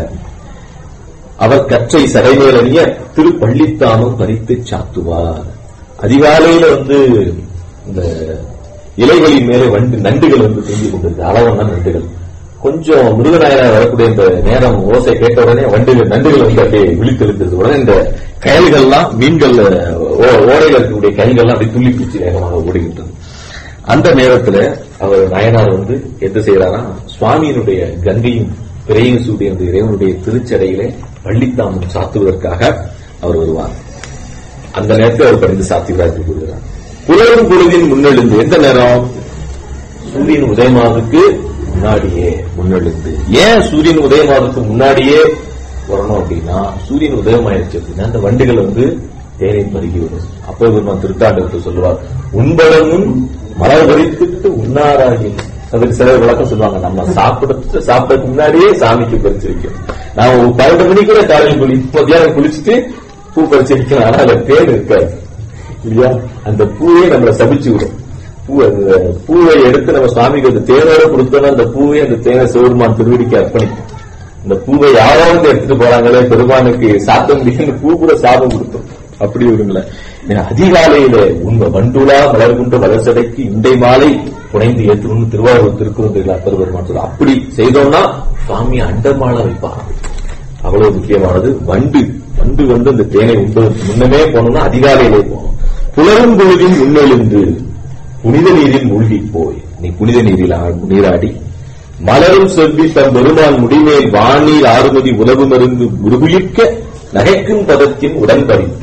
அவர் கற்றை சடைமேல் அணிய திருப்பள்ளித்தானும் பறித்து சாத்துவார் அதிகாலையில வந்து இந்த இலைகளின் மேலே வண்டு நண்டுகள் வந்து தூங்கி கொண்டிருக்கு அளவான நண்டுகள் கொஞ்சம் முருகநாயனார் வரக்கூடிய இந்த நேரம் ஓசை கேட்ட உடனே வண்டுகள் நண்டுகள் வந்து அப்படியே விழித்தெழுந்தது உடனே இந்த கயல்கள்லாம் மீன்கள் ஓ- ஓடையில இருக்கக்கூடிய கயல்கள்லாம் அப்படியே துள்ளி பிடிச்சி வேகமாக ஓடுகின்றது அந்த நேரத்துல அவர் நாயனார் வந்து என்ன செய்யறாரா சுவாமியினுடைய கங்கையும் பிறையும் சூடிய அந்த இறைவனுடைய திருச்சடையிலே பள்ளித்தாமம் சாத்துவதற்காக அவர் வருவார் அந்த நேரத்தில் அவர் பணிந்து சாத்துகிறார் என்று கூறுகிறார் புலரும் பொழுதின் முன்னெழுந்து எந்த நேரம் சூரியன் உதயமாவதுக்கு முன்னாடியே முன்னெழுந்து ஏன் சூரியன் உதயமாவதுக்கு முன்னாடியே வரணும் அப்படின்னா சூரியன் உதயமாயிருச்சு அப்படின்னா அந்த வண்டுகள் வந்து தேனை பருகி வரும் அப்போ பெருமான் திருத்தாண்டகத்தை சொல்லுவார் உண்படமும் மலர் பறித்துட்டு உண்ணாராகி அதுக்கு சில விளக்கம் சொல்லுவாங்க நம்ம சாப்பிட சாப்பிடறதுக்கு முன்னாடியே சாமிக்கு பறிச்சு வைக்கும் நான் ஒரு பன்னெண்டு மணிக்கு கூட காலையில் குளி மத்தியானம் குளிச்சுட்டு பூ பறிச்சு வைக்கலாம் ஆனா அதுல தேன் இருக்காது இல்லையா அந்த பூவே நம்மளை சபிச்சு விடும் பூ அந்த பூவை எடுத்து நம்ம சுவாமிக்கு அந்த தேனோட கொடுத்தோம்னா அந்த பூவே அந்த தேனை சிவருமான் திருவடிக்கு அர்ப்பணிக்கும் இந்த பூவை யாராவது எடுத்துட்டு போறாங்களே பெருமானுக்கு சாத்த முடியும் பூ கூட சாபம் கொடுத்தோம் அப்படி விடுங்கள அதிகாலையில உண்மை வண்டுலா மலர் கொண்டு வளர்ச்சடைக்கு இண்டை மாலை புனைந்து ஏற்றணும்னு திருவாரூர் திருக்குறந்தில் அப்பர் பெருமான் சொல்ல அப்படி செய்தோம்னா சுவாமி அண்டமாலை வைப்பாங்க அவ்வளவு முக்கியமானது வண்டு வண்டு வந்து அந்த தேனை உண்பதற்கு முன்னமே போனோம்னா அதிகாலையிலே போகணும் புலரும் பொழுதில் உண்ணெழுந்து புனித நீரில் மூழ்கி போய் நீ புனித நீரில் ஆ- நீராடி மலரும் செவ்வி தம் பெருமான் முடிமேல் வானில் ஆறுமதி உலகு மருந்து உருகுயிர்க்க நகைக்கும் பதத்தின் உடன் பறித்த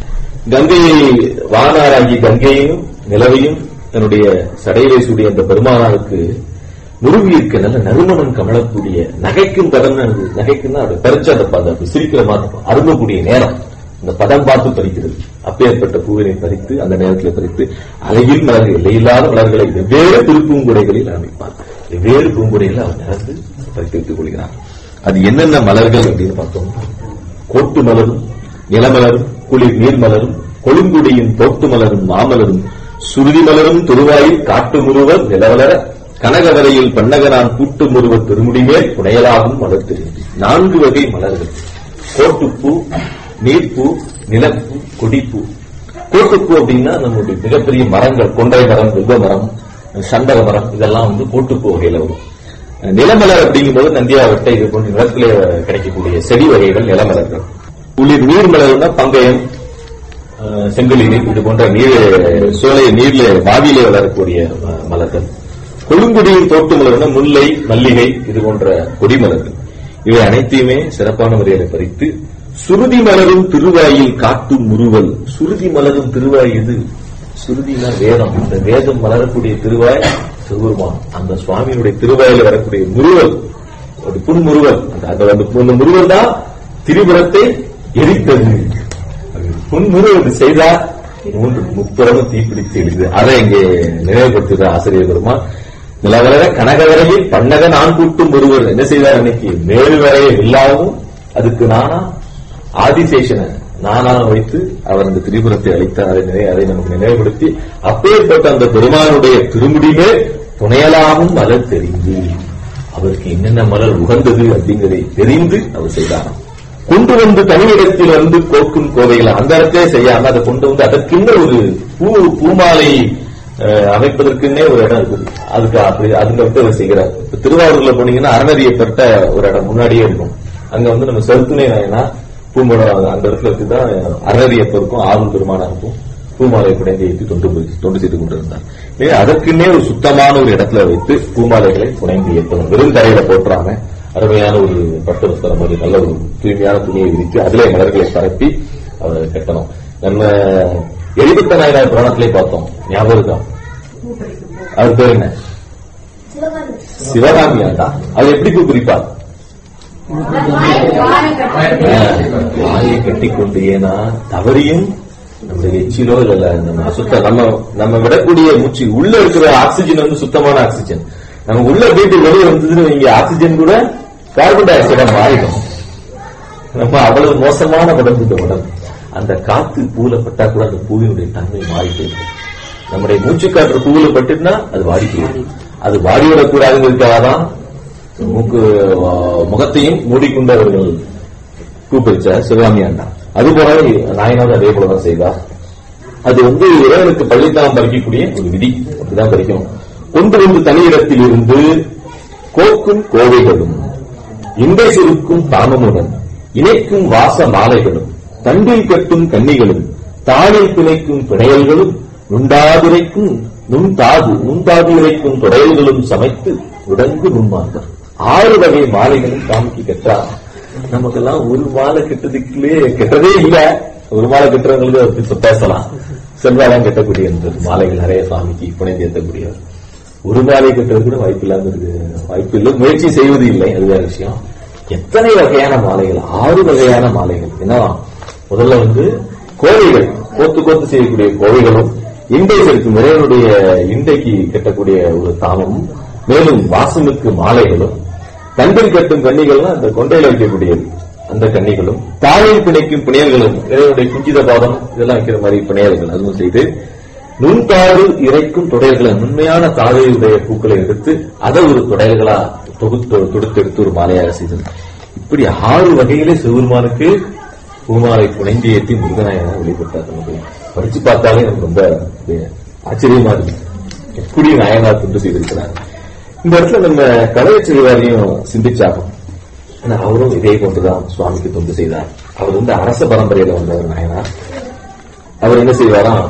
கங்கையை வானாராகி கங்கையையும் நிலவையும் தன்னுடைய சடையிலே சூடிய அந்த பெருமானாருக்கு முருகியிருக்க நல்ல நறுமணம் கமலக்கூடிய நகைக்கும் பதம் அது நகைக்குன்னா அது பறிச்சு அந்த பதம் அப்படி சிரிக்கிற மாதிரி இருக்கும். அரும்பக்கூடிய நேரம் அந்த பதம் பார்த்து பறிக்கிறது அப்பேற்பட்ட பூவினை பறித்து அந்த நேரத்தில் பறித்து அழகில் மலர்கள் எல்லையில்லாத மலர்களை வெவ்வேறு திருப்பூங்குடைகளில் அமைப்பார் வெவ்வேறு பூங்குடைகளை அவர் நிறந்து பறித்து வைத்துக் கொள்கிறார் அது என்னென்ன மலர்கள் அப்படின்னு பார்த்தோம் கோட்டு மலரும் நிலமலரும் குளிர் நீர் மலரும் கொழுங்குடியின் தோட்டு மலரும் மாமலரும் சுருதி மலரும் திருவாயில் காட்டு முருவர் நிலவலர கனகவரையில் பன்னகனான் கூட்டு முருவர் திருமுடிமேல் புனையலாகும் மலர் தெரிந்து நான்கு வகை மலர்கள் கோட்டுப்பூ நீர்ப்பூ நிலப்பூ கொடிப்பூ கோட்டுப்பூ அப்படின்னா நம்முடைய மிகப்பெரிய மரங்கள் கொண்டை மரம் வில்வ மரம் சண்டக மரம் இதெல்லாம் வந்து கோட்டுப்பூ வகையில வரும் நிலமலர் அப்படிங்கும்போது நந்தியாவட்டை இது போன்ற நிலத்திலே கிடைக்கக்கூடிய செடி வகைகள் நிலமலர்கள் குளிர் நீர் மலர்னா பங்கயம் அஹ், செங்கலி நீர் இது போன்ற நீர் சோலை நீர்ல பாவியிலே வளரக்கூடிய அஹ், மலர்கள் கொழுங்குடியின் தோட்டு மலர்னா முல்லை மல்லிகை இது போன்ற கொடி மலர்கள் இவை அனைத்தையுமே சிறப்பான முறையில பறித்து சுருதி மலரும் திருவாயில் காட்டும் முறுவல் சுருதி மலரும் திருவாய் எது சுருதினா வேதம் அந்த வேதம் மலரக்கூடிய திருவாய் திருவுருமான் அந்த சுவாமியினுடைய திருவாயில வரக்கூடிய முறுவல் ஒரு புன்முறுவல் அந்த அந்த அந்த அந்த முறுவல் தான் திரிபுரத்தை எரித்தது புன்முறுவல் செய்தார் மூன்று முப்புறமும் தீப்பிடித்து எழுது அதை இங்கே நினைவுபடுத்துகிற ஆசிரியர் பெருமான் நிலவர கனகவரையில் பன்னக நான் கூட்டும் ஒருவர் என்ன செய்தார் அன்னைக்கு மேல் வரையை இல்லாவும் அதுக்கு நானா ஆதிசேஷனை நானா வைத்து அவர் அந்த திரிபுரத்தை அளித்தார் அதை நினை- அதை நமக்கு நினைவுபடுத்தி அப்பேற்பட்ட அந்த பெருமானுடைய திருமுடிமே புனையலாமும் மலர் தெரிந்து அவருக்கு என்னென்ன மலர் உகந்தது அப்படிங்கிறதை தெரிந்து அவர் செய்தாராம் கொண்டு வந்து தனியிடத்தில் வந்து கோக்கும் கோவைகளை அந்த இடத்திலே செய்யாம அதை கொண்டு வந்து அதற்குன்னு ஒரு பூ பூமாலை அஹ், அமைப்பதற்குன்னே ஒரு இடம் இருக்குது அதுக்கு அப்படி அதுங்க வந்து அவர் செய்கிறார் இப்ப திருவாரூர்ல போனீங்கன்னா அறநறியப்பட்ட ஒரு இடம் முன்னாடியே இருக்கும் அங்க வந்து நம்ம செலுத்துணை நாயனா பூம்படம் அந்த இடத்துல வச்சுதான் அறநறியப்ப இருக்கும் ஆறும் பெருமானா இருக்கும் பூமாலை புனைந்து ஏற்றி தொண்டு புரி- தொண்டு செய்து கொண்டிருந்தார் எனவே அதற்குன்னே ஒரு சுத்தமான ஒரு இடத்துல வைத்து பூமாலைகளை புனைந்து ஏற்றணும் வெறும் தரையில போட்டுறாம அருமையான ஒரு பட்டு வஸ்திரம் மாதிரி நல்ல ஒரு தூய்மையான துணியை விரித்து அதிலே மலர்களை பரப்பி அவர் கட்டணும் நம்ம எரிபத்த நாயனார் புராணத்திலே பார்த்தோம் ஞாபகம் இருக்கா அவர் பேர் என்ன சிவகாமி ஆண்டா அவர் எப்படி பூ குறிப்பார் வாயை கட்டிக்கொண்டு ஏன்னா தவறியும் நம்முடைய எச்சிலோ இல்ல நம்ம அசுத்த நம்ம நம்ம விடக்கூடிய மூச்சு உள்ள இருக்கிற ஆக்சிஜன் வந்து சுத்தமான ஆக்சிஜன் நம்ம உள்ள போயிட்டு வெளியே வந்ததுன்னு இங்க ஆக்சிஜன் கூட கார்பன் டை ஆக்சைடா மாறிடும் நம்ம அவ்வளவு மோசமான உடம்பு இந்த உடம்பு அந்த காத்து பூல பட்டா கூட அந்த பூவினுடைய தன்மை மாறிட்டே இருக்கும் நம்முடைய மூச்சு காற்று பூவில பட்டுனா அது வாடி போயிடும் அது வாடி விடக்கூடாதுங்கிறதுக்காக தான் மூக்கு ஆ, முகத்தையும் மூடிக்கொண்டு அவர்கள் கூப்பிடுச்சார் சிவகாமி அண்ணா அது போல நாயனாவது அதே போலதான் செய்தார் அது வந்து இறைவனுக்கு பள்ளித்தான் பறிக்கக்கூடிய ஒரு விதி அப்படிதான் பறிக்கணும் கொண்டு வந்து தனியிடத்தில் இருந்து கோக்கும் கோவைகளும் இண்டை சுருக்கும் தாமமுடன் இணைக்கும் வாச மாலைகளும் தண்டில் கட்டும் கன்னிகளும் தாளில் பிணைக்கும் பிணையல்களும் நுண்டாதுரைக்கும் நுண்தாது நுண்தாது இறைக்கும் துறையல்களும் சமைத்து உடங்கு நுண்மாந்தர் ஆறு வகை மாலைகளும் சாமிக்கு கற்றார் நமக்கெல்லாம் ஒரு மாலை கெட்டதுக்குள்ளே கெட்டதே இல்ல ஒரு மாலை கட்டுறவங்களுக்கு அதை பத்தி பேசலாம் செல்வாலாம் கட்டக்கூடிய அந்த மாலைகள் நிறைய சாமிக்கு புனைந்து ஏற்றக்கூடியவர் ஒரு மாலை கட்டுறது கூட வாய்ப்பு இல்லாம இருக்கு வாய்ப்பு இல்லை முயற்சி செய்வது இல்லை அது வேற விஷயம் எத்தனை வகையான மாலைகள் ஆறு வகையான மாலைகள் என்னவா முதல்ல வந்து கோவைகள் கோத்து கோத்து செய்யக்கூடிய கோவைகளும் இண்டை செலுத்தும் இறைவனுடைய இண்டைக்கு கட்டக்கூடிய ஒரு தாமமும் மேலும் வாசனுக்கு மாலைகளும் கண்பில் கட்டும் கன்னிகள்லாம் அந்த கொண்டையில வைக்கக்கூடியது அந்த கன்னிகளும் தாழில் பிணைக்கும் பிணையல்களும் இறைவனுடைய குஞ்சித பாதம் இதெல்லாம் வைக்கிற மாதிரி பிணையல்கள் அதுவும் செய்து நுண்தாடு இறைக்கும் தொடையல்களை நுண்மையான தாழையுடைய பூக்களை எடுத்து அதை ஒரு தொடையல்களா தொகுத்து தொடுத்தெடுத்து ஒரு மாலையாக செய்தது இப்படி ஆறு வகையிலே சிவபெருமானுக்கு பூமாலை புனைந்து ஏற்றி முருகநாயகனை வெளிப்பட்டார் நமக்கு படிச்சு பார்த்தாலே எனக்கு ரொம்ப இது ஆச்சரியமா இருக்கு எப்படி நாயனார் தொண்டு செய்திருக்கிறார் இந்த இடத்துல நம்ம கலையச்செல்வாரையும் சிந்திச்சாகும் ஏன்னா அவரும் இதே போன்றுதான் சுவாமிக்கு தொண்டு செய்தார் அவர் வந்து அரச பரம்பரையில வந்தவர் நாயனார் அவர் என்ன செய்வாராம்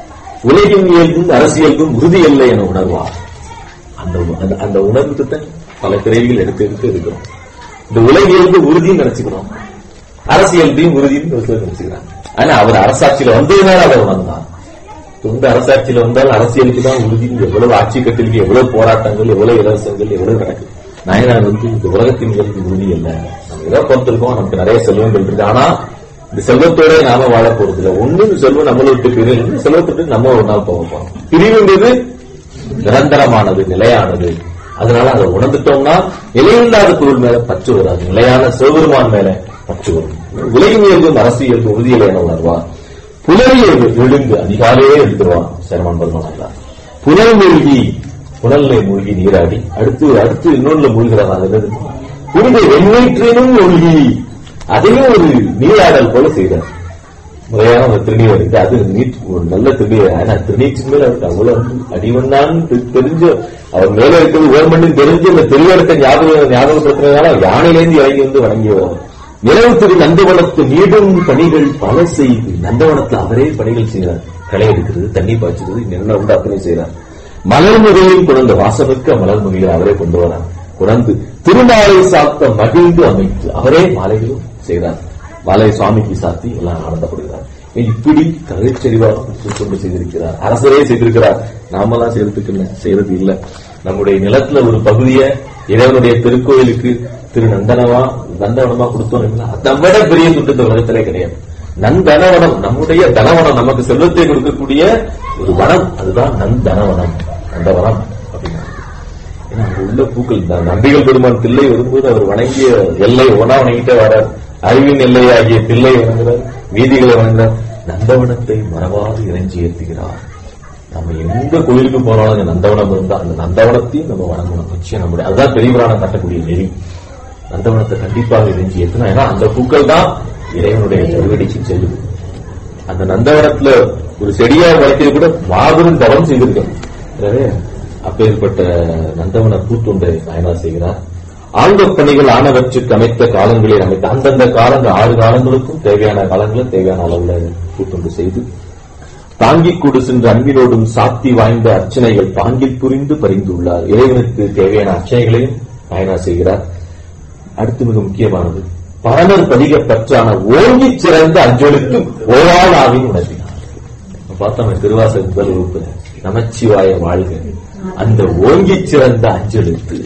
உலகின் இயல்பும் அரசியல்பும் உறுதி இல்லை என உணர்வார் அந்த அந்த- அந்த உணர்வுக்கு தான் பல பிறவிகள் எடுத்து எடுத்து இருக்கிறோம் இந்த உலகியல்பு உறுதின்னு நினைச்சுக்கிறோம் அரசியல்பையும் உறுதின்னு ஒரு சிலர் நினைச்சுக்கிறாங்க ஆனா அவர் அரசாட்சியில வந்ததுனால அவர் உணர்ந்தார் சொந்த அரசாட்சியில வந்தால் அரசியலுக்கு தான் உறுதி எவ்வளவு ஆட்சி கட்டிலுக்கு எவ்வளவு போராட்டங்கள் எவ்வளவு இலவசங்கள் எவ்வளவு நடக்குது நாயனார் வந்து இந்த உலகத்தின் இயல்பு உறுதி இல்ல நம்ம ஏதோ பொறுத்திருக்கோம் நமக்கு நிறைய செல்வங்கள் இருக்கு ஆனா இந்த செல்வத்தோட நாம வாழ போறது இல்ல ஒண்ணு இந்த செல்வம் நம்மளை விட்டு பிரிவு இந்த செல்வத்தை விட்டு நம்ம ஒரு நாள் போக போறோம் பிரிவுன்றது நிரந்தரமானது நிலையானது அதனால அதை உணர்ந்துட்டோம்னா நிலையில்லாத பொருள் மேல பற்று வராது நிலையான சிவபெருமான் மேல பற்று வரும் உலகின் இயல்பும் அரசியல்பு உறுதியில என உணர்வார் புலவியல்பு எழுந்து அதிகாலையே எடுத்துருவான் சரமன் பகவான் புனல் மூழ்கி புனல்ல மூழ்கி நீராடி அடுத்து அடுத்து இன்னொன்னுல மூழ்கிறான் அது என்னது புனித வெண்ணீற்றினும் மூழ்கி அதையும் ஒரு நீராடல் போல செய்தார் முறையான ஒரு திருநீர் இருக்கு அது நீட் ஒரு நல்ல திருநீர் ஆனா திருநீச்சின் மேல அவருக்கு அவ்வளவு அன்பு. அடிவண்ணான்னு தெ- தெரிஞ்ச அவர் மேல இருக்கிறது ஓர்மண்ணின் தெரிஞ்சு அந்த திருவிடத்தை ஞாபகம் ஞாபகப்படுத்துறதுனால யானையிலேருந்து இறங்கி வந்து வணங்கியவர் நிலவு திரு நந்தவனத்து நீடும் பணிகள் பல செய்து நந்தவனத்துல அவரே பணிகள் செய்கிறார் களை எடுக்கிறது தண்ணி பாய்ச்சுறது என்ன உண்டு அத்தனை செய்கிறார் மலர் முறையில் குழந்த வாசமிக்க மலர் முறையில அவரே கொண்டு வரார் குறந்து திருமாலை சாத்த மகிழ்ந்து அமைத்து அவரே மாலைகளும் செய்கிறார் மாலை சுவாமிக்கு சாத்தி எல்லாம் ஆனந்தப்படுகிறார் இப்படி கலைச்செறிவாக கொண்டு செய்திருக்கிறார் அரசரே செய்திருக்கிறார் நாமெல்லாம் செய்யறதுக்கு இல்ல செய்யறது இல்ல நம்முடைய நிலத்துல ஒரு பகுதியை இறைவனுடைய திருக்கோயிலுக்கு திரு நந்தனமா நந்தவனமா கொடுத்தோம் அதை விட பெரிய துண்டு இந்த உலகத்திலே கிடையாது நந்தனவனம் நம்முடைய தனவனம் நமக்கு செல்வத்தை கொடுக்கக்கூடிய ஒரு வனம் அதுதான் நந்தனவனம் நந்தவனம் அப்படின்னா ஏன்னா அங்க உள்ள பூக்கள் இந்த நம்பிகள் பெருமான் தில்லை வரும்போது அவர் வணங்கிய எல்லை ஒன்னா வணங்கிட்டே வரார் அறிவின் எல்லை ஆகிய தில்லை வணங்குறார் வீதிகளை வணங்குறார் நந்தவனத்தை மறவாது இறைஞ்சி ஏற்றுகிறார் நம்ம எந்த கோயிலுக்கு போனாலும் அந்த நந்தவனம் இருந்தா அந்த நந்தவனத்தையும் நம்ம வணங்கணும் நிச்சயம் நம்முடைய அதுதான் பெரிய புராணம் கட்டக்கூடிய நெறி நந்தவனத்தை கண்டிப்பாக இறைஞ்சி ஏற்றணும் ஏன்னா அந்த பூக்கள் தான் இறைவனுடைய திருவடிக்கு செல்லுது அந்த நந்தவனத்துல ஒரு செடியா வளர்க்கிறது கூட மாபெரும் தவம் செய்திருக்கோம் எனவே அப்பேற்பட்ட நந்தவன பூத்துண்டை நாயனார் செய்கிறார் ஆழ்ந்த பணிகள் ஆனவற்றுக்கு அமைத்த காலங்களில் அமைத்த அந்தந்த காலங்கள் ஆறு காலங்களுக்கும் தேவையான காலங்களில் தேவையான அளவுல பூத்துண்டு செய்து தாங்கிக் கொடு சென்ற அன்பினோடும் சாத்தி வாய்ந்த அர்ச்சனைகள் பாங்கில் புரிந்து பரிந்துள்ளார் இறைவனுக்கு தேவையான அர்ச்சனைகளையும் நாயனார் செய்கிறார் அடுத்து மிக முக்கியமானது பரமர் பதிக பற்றான ஓங்கிச் சிறந்த அஞ்சொலிக்கு ஓவாள் ஆவின் உணர்த்தினார் பார்த்தோம் திருவாசக முதல் வகுப்புல நமச்சிவாய வாழ்க அந்த ஓங்கிச் சிறந்த அஞ்செழுத்து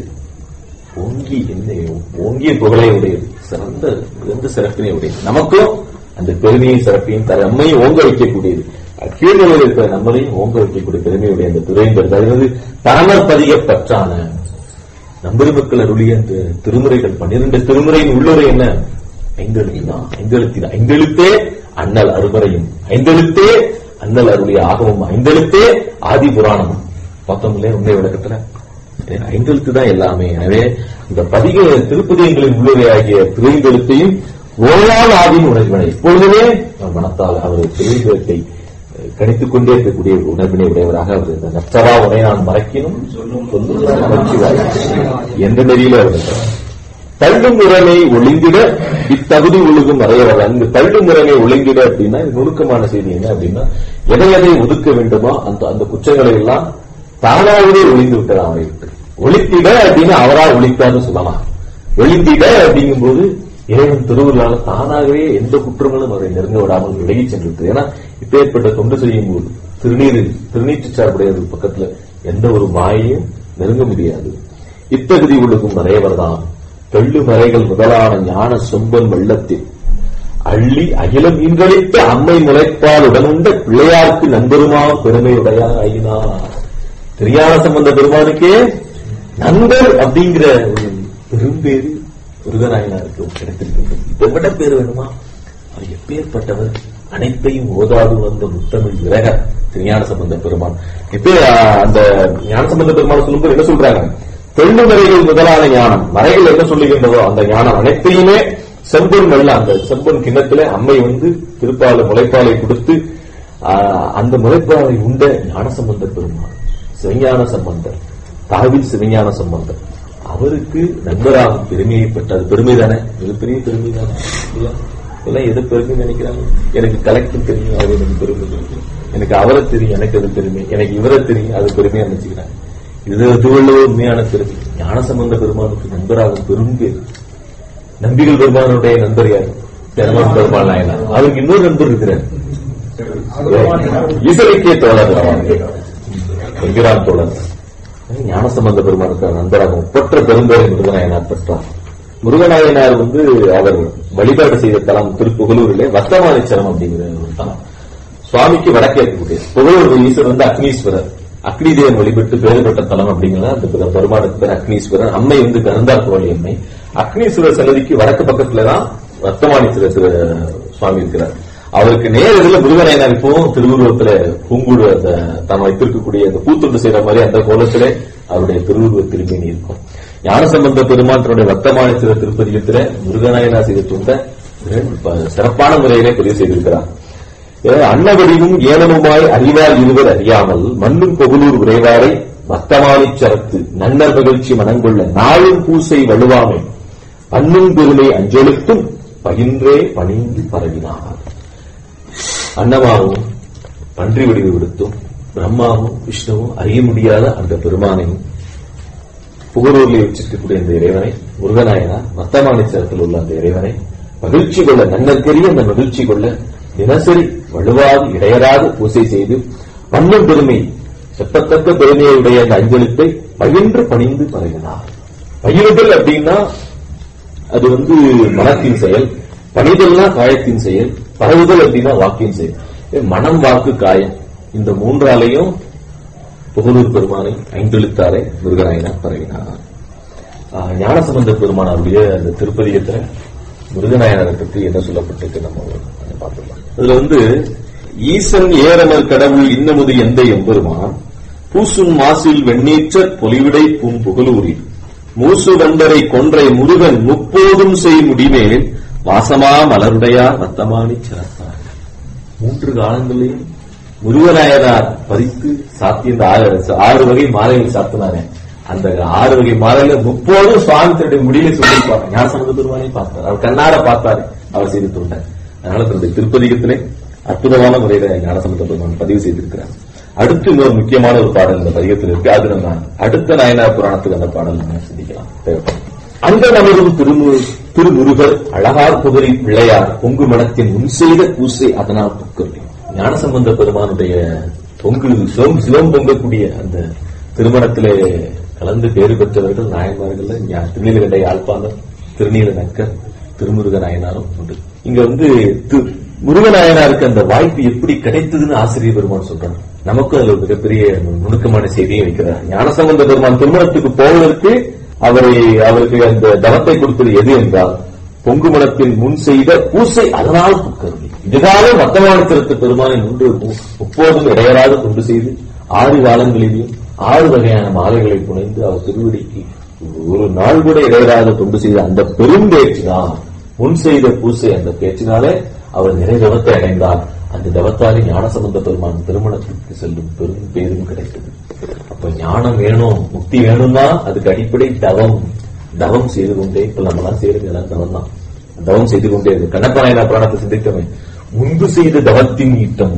ஓங்கி என்ன ஓங்கிய புகழை உடையது சிறந்த சிறந்த சிறப்பினை உடையது நமக்கும் அந்த பெருமையும் சிறப்பையும் தர நம்மையும் ஓங்க வைக்கக்கூடியது கீழ்நிலையில் இருக்கிற நம்மளையும் ஓங்க வைக்கக்கூடிய பெருமையுடைய அந்த துறைங்கிறது அதாவது பரமர் பதிக பற்றான நம்பெருமக்கள் அருளிய அந்த திருமுறைகள் பன்னிரண்டு திருமுறையின் உள்ளுரை என்ன ஐந்தெழுத்து தான் ஐந்தெழுத்தி ஐந்தெழுத்தே அண்ணல் அருமறையும் ஐந்தெழுத்தே அண்ணல் அருளிய ஆகமும் ஐந்தெழுத்தே ஆதி புராணமும் பார்த்தோம் இல்லையா உண்மை விளக்கத்துல ஐந்தெழுத்து தான் எல்லாமே எனவே இந்த பதிக திருப்பதியங்களின் உள்ளுரை ஆகிய திரைந்தெழுத்தையும் ஓரால் ஆதியின் உணர்வினை எப்பொழுதுமே மனத்தால் அவர் திரைந்தெழுத்தை கணித்துக் கொண்டே இருக்கக்கூடிய உணர்வினை உடையவராக அவர் இந்த நச்சரா உனை நான் மறக்கினும் சொல்லும் நமச்சிவாய் என்ற நெறியில அவர் இருக்கிறார். தள்ளும் முறைமை ஒளிந்திட இத்தகுதி ஒழுகும் வரையவர் அங்கு தள்ளும் முறைமை ஒளிந்திட அப்படின்னா இது நுணுக்கமான செய்தி என்ன அப்படின்னா எதை எதை ஒதுக்க வேண்டுமோ அந்த அந்த குற்றங்களை எல்லாம் தானாகவே ஒளிந்து விட்டது அவரை விட்டு ஒளித்திட அப்படின்னு அவரா ஒழித்தார்னு சொல்லலாம் ஒளிந்திட அப்படிங்கும்போது இறைவன் திருவுருளால தானாகவே எந்த குற்றங்களும் அவரை நெருங்க விடாமல் விலகி சென்று ஏன்னா இப்பேற்பட்ட தொண்டு செய்யும் போது திருநீர் திருநீற்று சார்புடைய பக்கத்துல எந்த ஒரு மாயையும் நெருங்க முடியாது இத்தகுதி ஒழுகும் வரையவர் தான் தெள்ளுமறைகள் முதலான ஞான சொம்பன் வெள்ளத்தில் அள்ளி அகிலம் ஈன்றளித்த அம்மை முளைப்பால் உடனுண்ட பிள்ளையாருக்கு நண்பருமா பெருமையுடையார் ஆயினார் திருஞான சம்பந்த பெருமானுக்கே நண்பர் அப்படிங்கிற ஒரு பெரும்பேரு முருகநாயனாருக்கு கிடைத்திருக்கின்றது இதை விட பேர் வேணுமா அவர் எப்பேற்பட்டவர் அனைத்தையும் ஓதாது வந்த முத்தமிழ் விரக திருஞான சம்பந்த பெருமான் இப்ப அந்த ஞான சம்பந்த பெருமான் சொல்லும்போது என்ன சொல்றாங்க தெள்ளு மறைகள் முதலான ஞானம் மறைகள் என்ன சொல்லுகின்றதோ அந்த ஞானம் அனைத்தையுமே செம்பொன் வெள்ள அந்த செம்பொன் கிண்ணத்துல அம்மை வந்து திருப்பால முளைப்பாலை கொடுத்து ஆஹ், அந்த முளைப்பாலை உண்ட ஞான சம்பந்த பெருமான் சிவஞான சம்பந்தர் தாவில் சிவஞான சம்பந்தர் அவருக்கு நண்பராகும் பெருமையை பெற்றது பெருமை தானே மிகப்பெரிய பெருமை தானே இல்லையா எல்லாம் எது பெருமை நினைக்கிறாங்க எனக்கு கலெக்டர் தெரியும் அது எனக்கு பெருமை தெரியும் எனக்கு அவரை தெரியும் எனக்கு அது பெருமை எனக்கு இவரை தெரியும் அது பெருமையா நினைச்சுக்கிறாங்க இது இதுவுள்ள உண்மையான பெருமை ஞான சம்பந்த பெருமானுக்கு நண்பராகும் பெரும் பேர் நம்பிகள் பெருமானுடைய நண்பர் யார் தினமன் பெருமாள் நாயனார் அவருக்கு இன்னொரு நண்பர் இருக்கிறார் இசைக்கிய தோழர் அவங்க என்கிறான் தோழர் ஞானசம்பந்த பெருமானுக்கு நண்பராக ஒப்பற்ற பெரும்பேரை முருகநாயனார் பெற்றார் முருகநாயனார் வந்து அவர் வழிபாடு செய்த தலம் திருப்புகலூரிலே வத்தமானீச்சரம் அப்படிங்கிற ஒரு தலம் சுவாமிக்கு வடக்கே இருக்கக்கூடிய புகழூர் ஈஸ்வரர் வந்து அக்னீஸ்வரர் அக்னி தேவன் வழிபட்டு பேறு பெற்ற தலம் அப்படிங்கிறத அந்த பெரு- பெருமானுக்கு பேர் அக்னீஸ்வரர் அம்மை வந்து கருந்தார் கோழி அம்மை அக்னீஸ்வரர் சன்னதிக்கு வடக்கு பக்கத்துல தான் வத்தமானீஸ்வரர் சிவ- சுவாமி இருக்கிறார் அவருக்கு நேர் எதிரில் முருகநாயனார் இப்பவும் திருவுருவத்துல பூங்கூடு அந்த தான் வைத்திருக்கக்கூடிய அந்த பூத்துண்டு செய்யற மாதிரி அந்த கோலத்திலே அவருடைய திருவுருவ திருமேனி இருக்கும் ஞானசம்பந்த பெருமான் தன்னுடைய வர்த்தமானத்திர திருப்பதியத்தில முருகநாயனார் செய்த துண்ட சிறப்பான முறையிலே பதிவு செய்திருக்கிறார் ஏ, அன்னவடிவும் ஏனமுமாய் அறிவார் இருவர் அறியாமல் மண்ணும் கொகுலூர் உறைவாரை வர்த்தமானிச் சரத்து நன்னர் மகிழ்ச்சி மனங்கொள்ள நாளும் பூசை வலுவாமை அன்னும் பெருமை அஞ்செழுத்தும் பகின்றே பணிந்து பரவினார் அன்னமாவும் பன்றி வடிவு விடுத்தும் பிரம்மாவும் விஷ்ணுவும் அறிய முடியாத அந்த பெருமானையும் புகழூரில் வச்சிருக்கக்கூடிய அந்த இறைவனை முருகநாயனார் வர்த்தமானிச்சரத்தில் உள்ள அந்த இறைவனை மகிழ்ச்சி கொள்ள நன்னற்கரிய அந்த மகிழ்ச்சி கொள்ள தினசரி வலுவாது இடையராது பூசை செய்து மண்ணும் பெருமை செப்பத்தக்க பெருமையுடைய அந்த அஞ்சலித்தை பகின்று பணிந்து பழகினார் பகிர்தல் அப்படின்னா அது வந்து மனத்தின் செயல் பணிதல்னா காயத்தின் செயல் பரவுதல் அப்படின்னா வாக்கின் செயல் ஏ, மனம் வாக்கு காயம் இந்த மூன்றாலையும் புகழூர் பெருமானை ஐந்தெழுத்தாரை முருகநாயனார் பரவினார் ஆஹ், ஞானசம்பந்த பெருமான் அவருடைய அந்த திருப்பதியத்துல முருகநாயனரை பற்றி என்ன சொல்லப்பட்டிருக்கு நம்ம அதை பார்த்துக்கலாம் அதுல வந்து ஈசன் ஏரமர் கடவுள் இன்னமுது எந்த எம்பெருமான் பூசும் மாசில் வெண்ணீற்றர் பொலிவிடை பூம் புகழூரில் மூசு வந்தரை கொன்றை முருகன் முப்போதும் செய் முடிமேல் வாசமா மலருடையார் வத்தமானி சிறப்பார் மூன்று காலங்களையும் முருகநாயனார் பதித்து சாத்தி இந்த ஆறு ஆறு வகை மாலைகள் சாத்தினாரே அந்த ஆறு வகை மாலையில முப்போதும் சுவாமி தன்னுடைய முடிவை சொல்லியிருப்பார் ஞானசம்பந்த பெருமானை பார்த்தார் அவர் கண்ணார பார்த்தாரு அவர் செய்து தொண்டார் அதனால தன்னுடைய திருப்பதிகத்திலே அற்புதமான முறையில ஞானசம்பந்த பெருமான் பதிவு செய்திருக்கிறார் அடுத்து இன்னொரு முக்கியமான ஒரு பாடல் இந்த பதிகத்தில் இருக்கு அது நம்ம அடுத்த நாயனார் புராணத்துக்கு அந்த பாடல் நம்ம சிந்திக்கலாம் தேவைப்படும் அந்த நபரும் திருமு திருமுருகர் அழகார் புகரி பிள்ளையார் பொங்கு மனத்தின் முன் செய்த பூசை அதனால் புக்கருளி ஞானசம்பந்த பெருமானுடைய பொங்கு சிவம் சிவம் பொங்கக்கூடிய அந்த திருமணத்திலே கலந்து பேறு பெற்றவர்கள் நாயன்மார்கள் ஞா- திருநீலகண்ட யாழ்ப்பாணர் திருநீல நக்கர் திருமுருக நாயனாரும் உண்டு இங்க வந்து தி- முருகநாயனாருக்கு அந்த வாய்ப்பு எப்படி கிடைத்ததுன்னு ஆசிரியர் பெருமான் சொல்றாங்க நமக்கும் அதுல ஒரு மிகப்பெரிய நுணுக்கமான செய்தியை வைக்கிறார் ஞானசம்பந்த பெருமான் திருமணத்துக்கு போவதற்கு அவரை அவருக்கு அந்த தவத்தை கொடுத்தது எது என்றால் பொங்கு மனத்தில் முன் செய்த பூசை அதனால் புக்கருளி இதுகாலம் வர்த்தமான திருத்த பெருமானை முன்பு முப்போதும் இடையராது கொண்டு செய்து ஆறு காலங்களிலும் ஆறு வகையான மாலைகளை புனைந்து அவர் திருவடிக்கு ஒரு நாள் கூட இடையராது கொண்டு செய்த அந்த பெரும் பேச்சினால் முன் செய்த பூசை அந்த பேச்சினாலே அவர் நிறை தவத்தை அடைந்தார் அந்த தவத்தாலே ஞானசம்பந்த பெருமான் திருமணத்திற்கு செல்லும் பெரும் பேரும் கிடைத்தது அப்ப ஞானம் வேணும் முக்தி வேணும்னா அதுக்கு அடிப்படை தவம் தவம் செய்து கொண்டே இப்ப நம்ம எல்லாம் செய்யறது எல்லாம் தவம் தான் தவம் செய்து கொண்டே இருக்கு கண்ணப்பநாயனா புராணத்தை சிந்தித்தவன் முன்பு செய்த தவத்தின் ஈட்டம்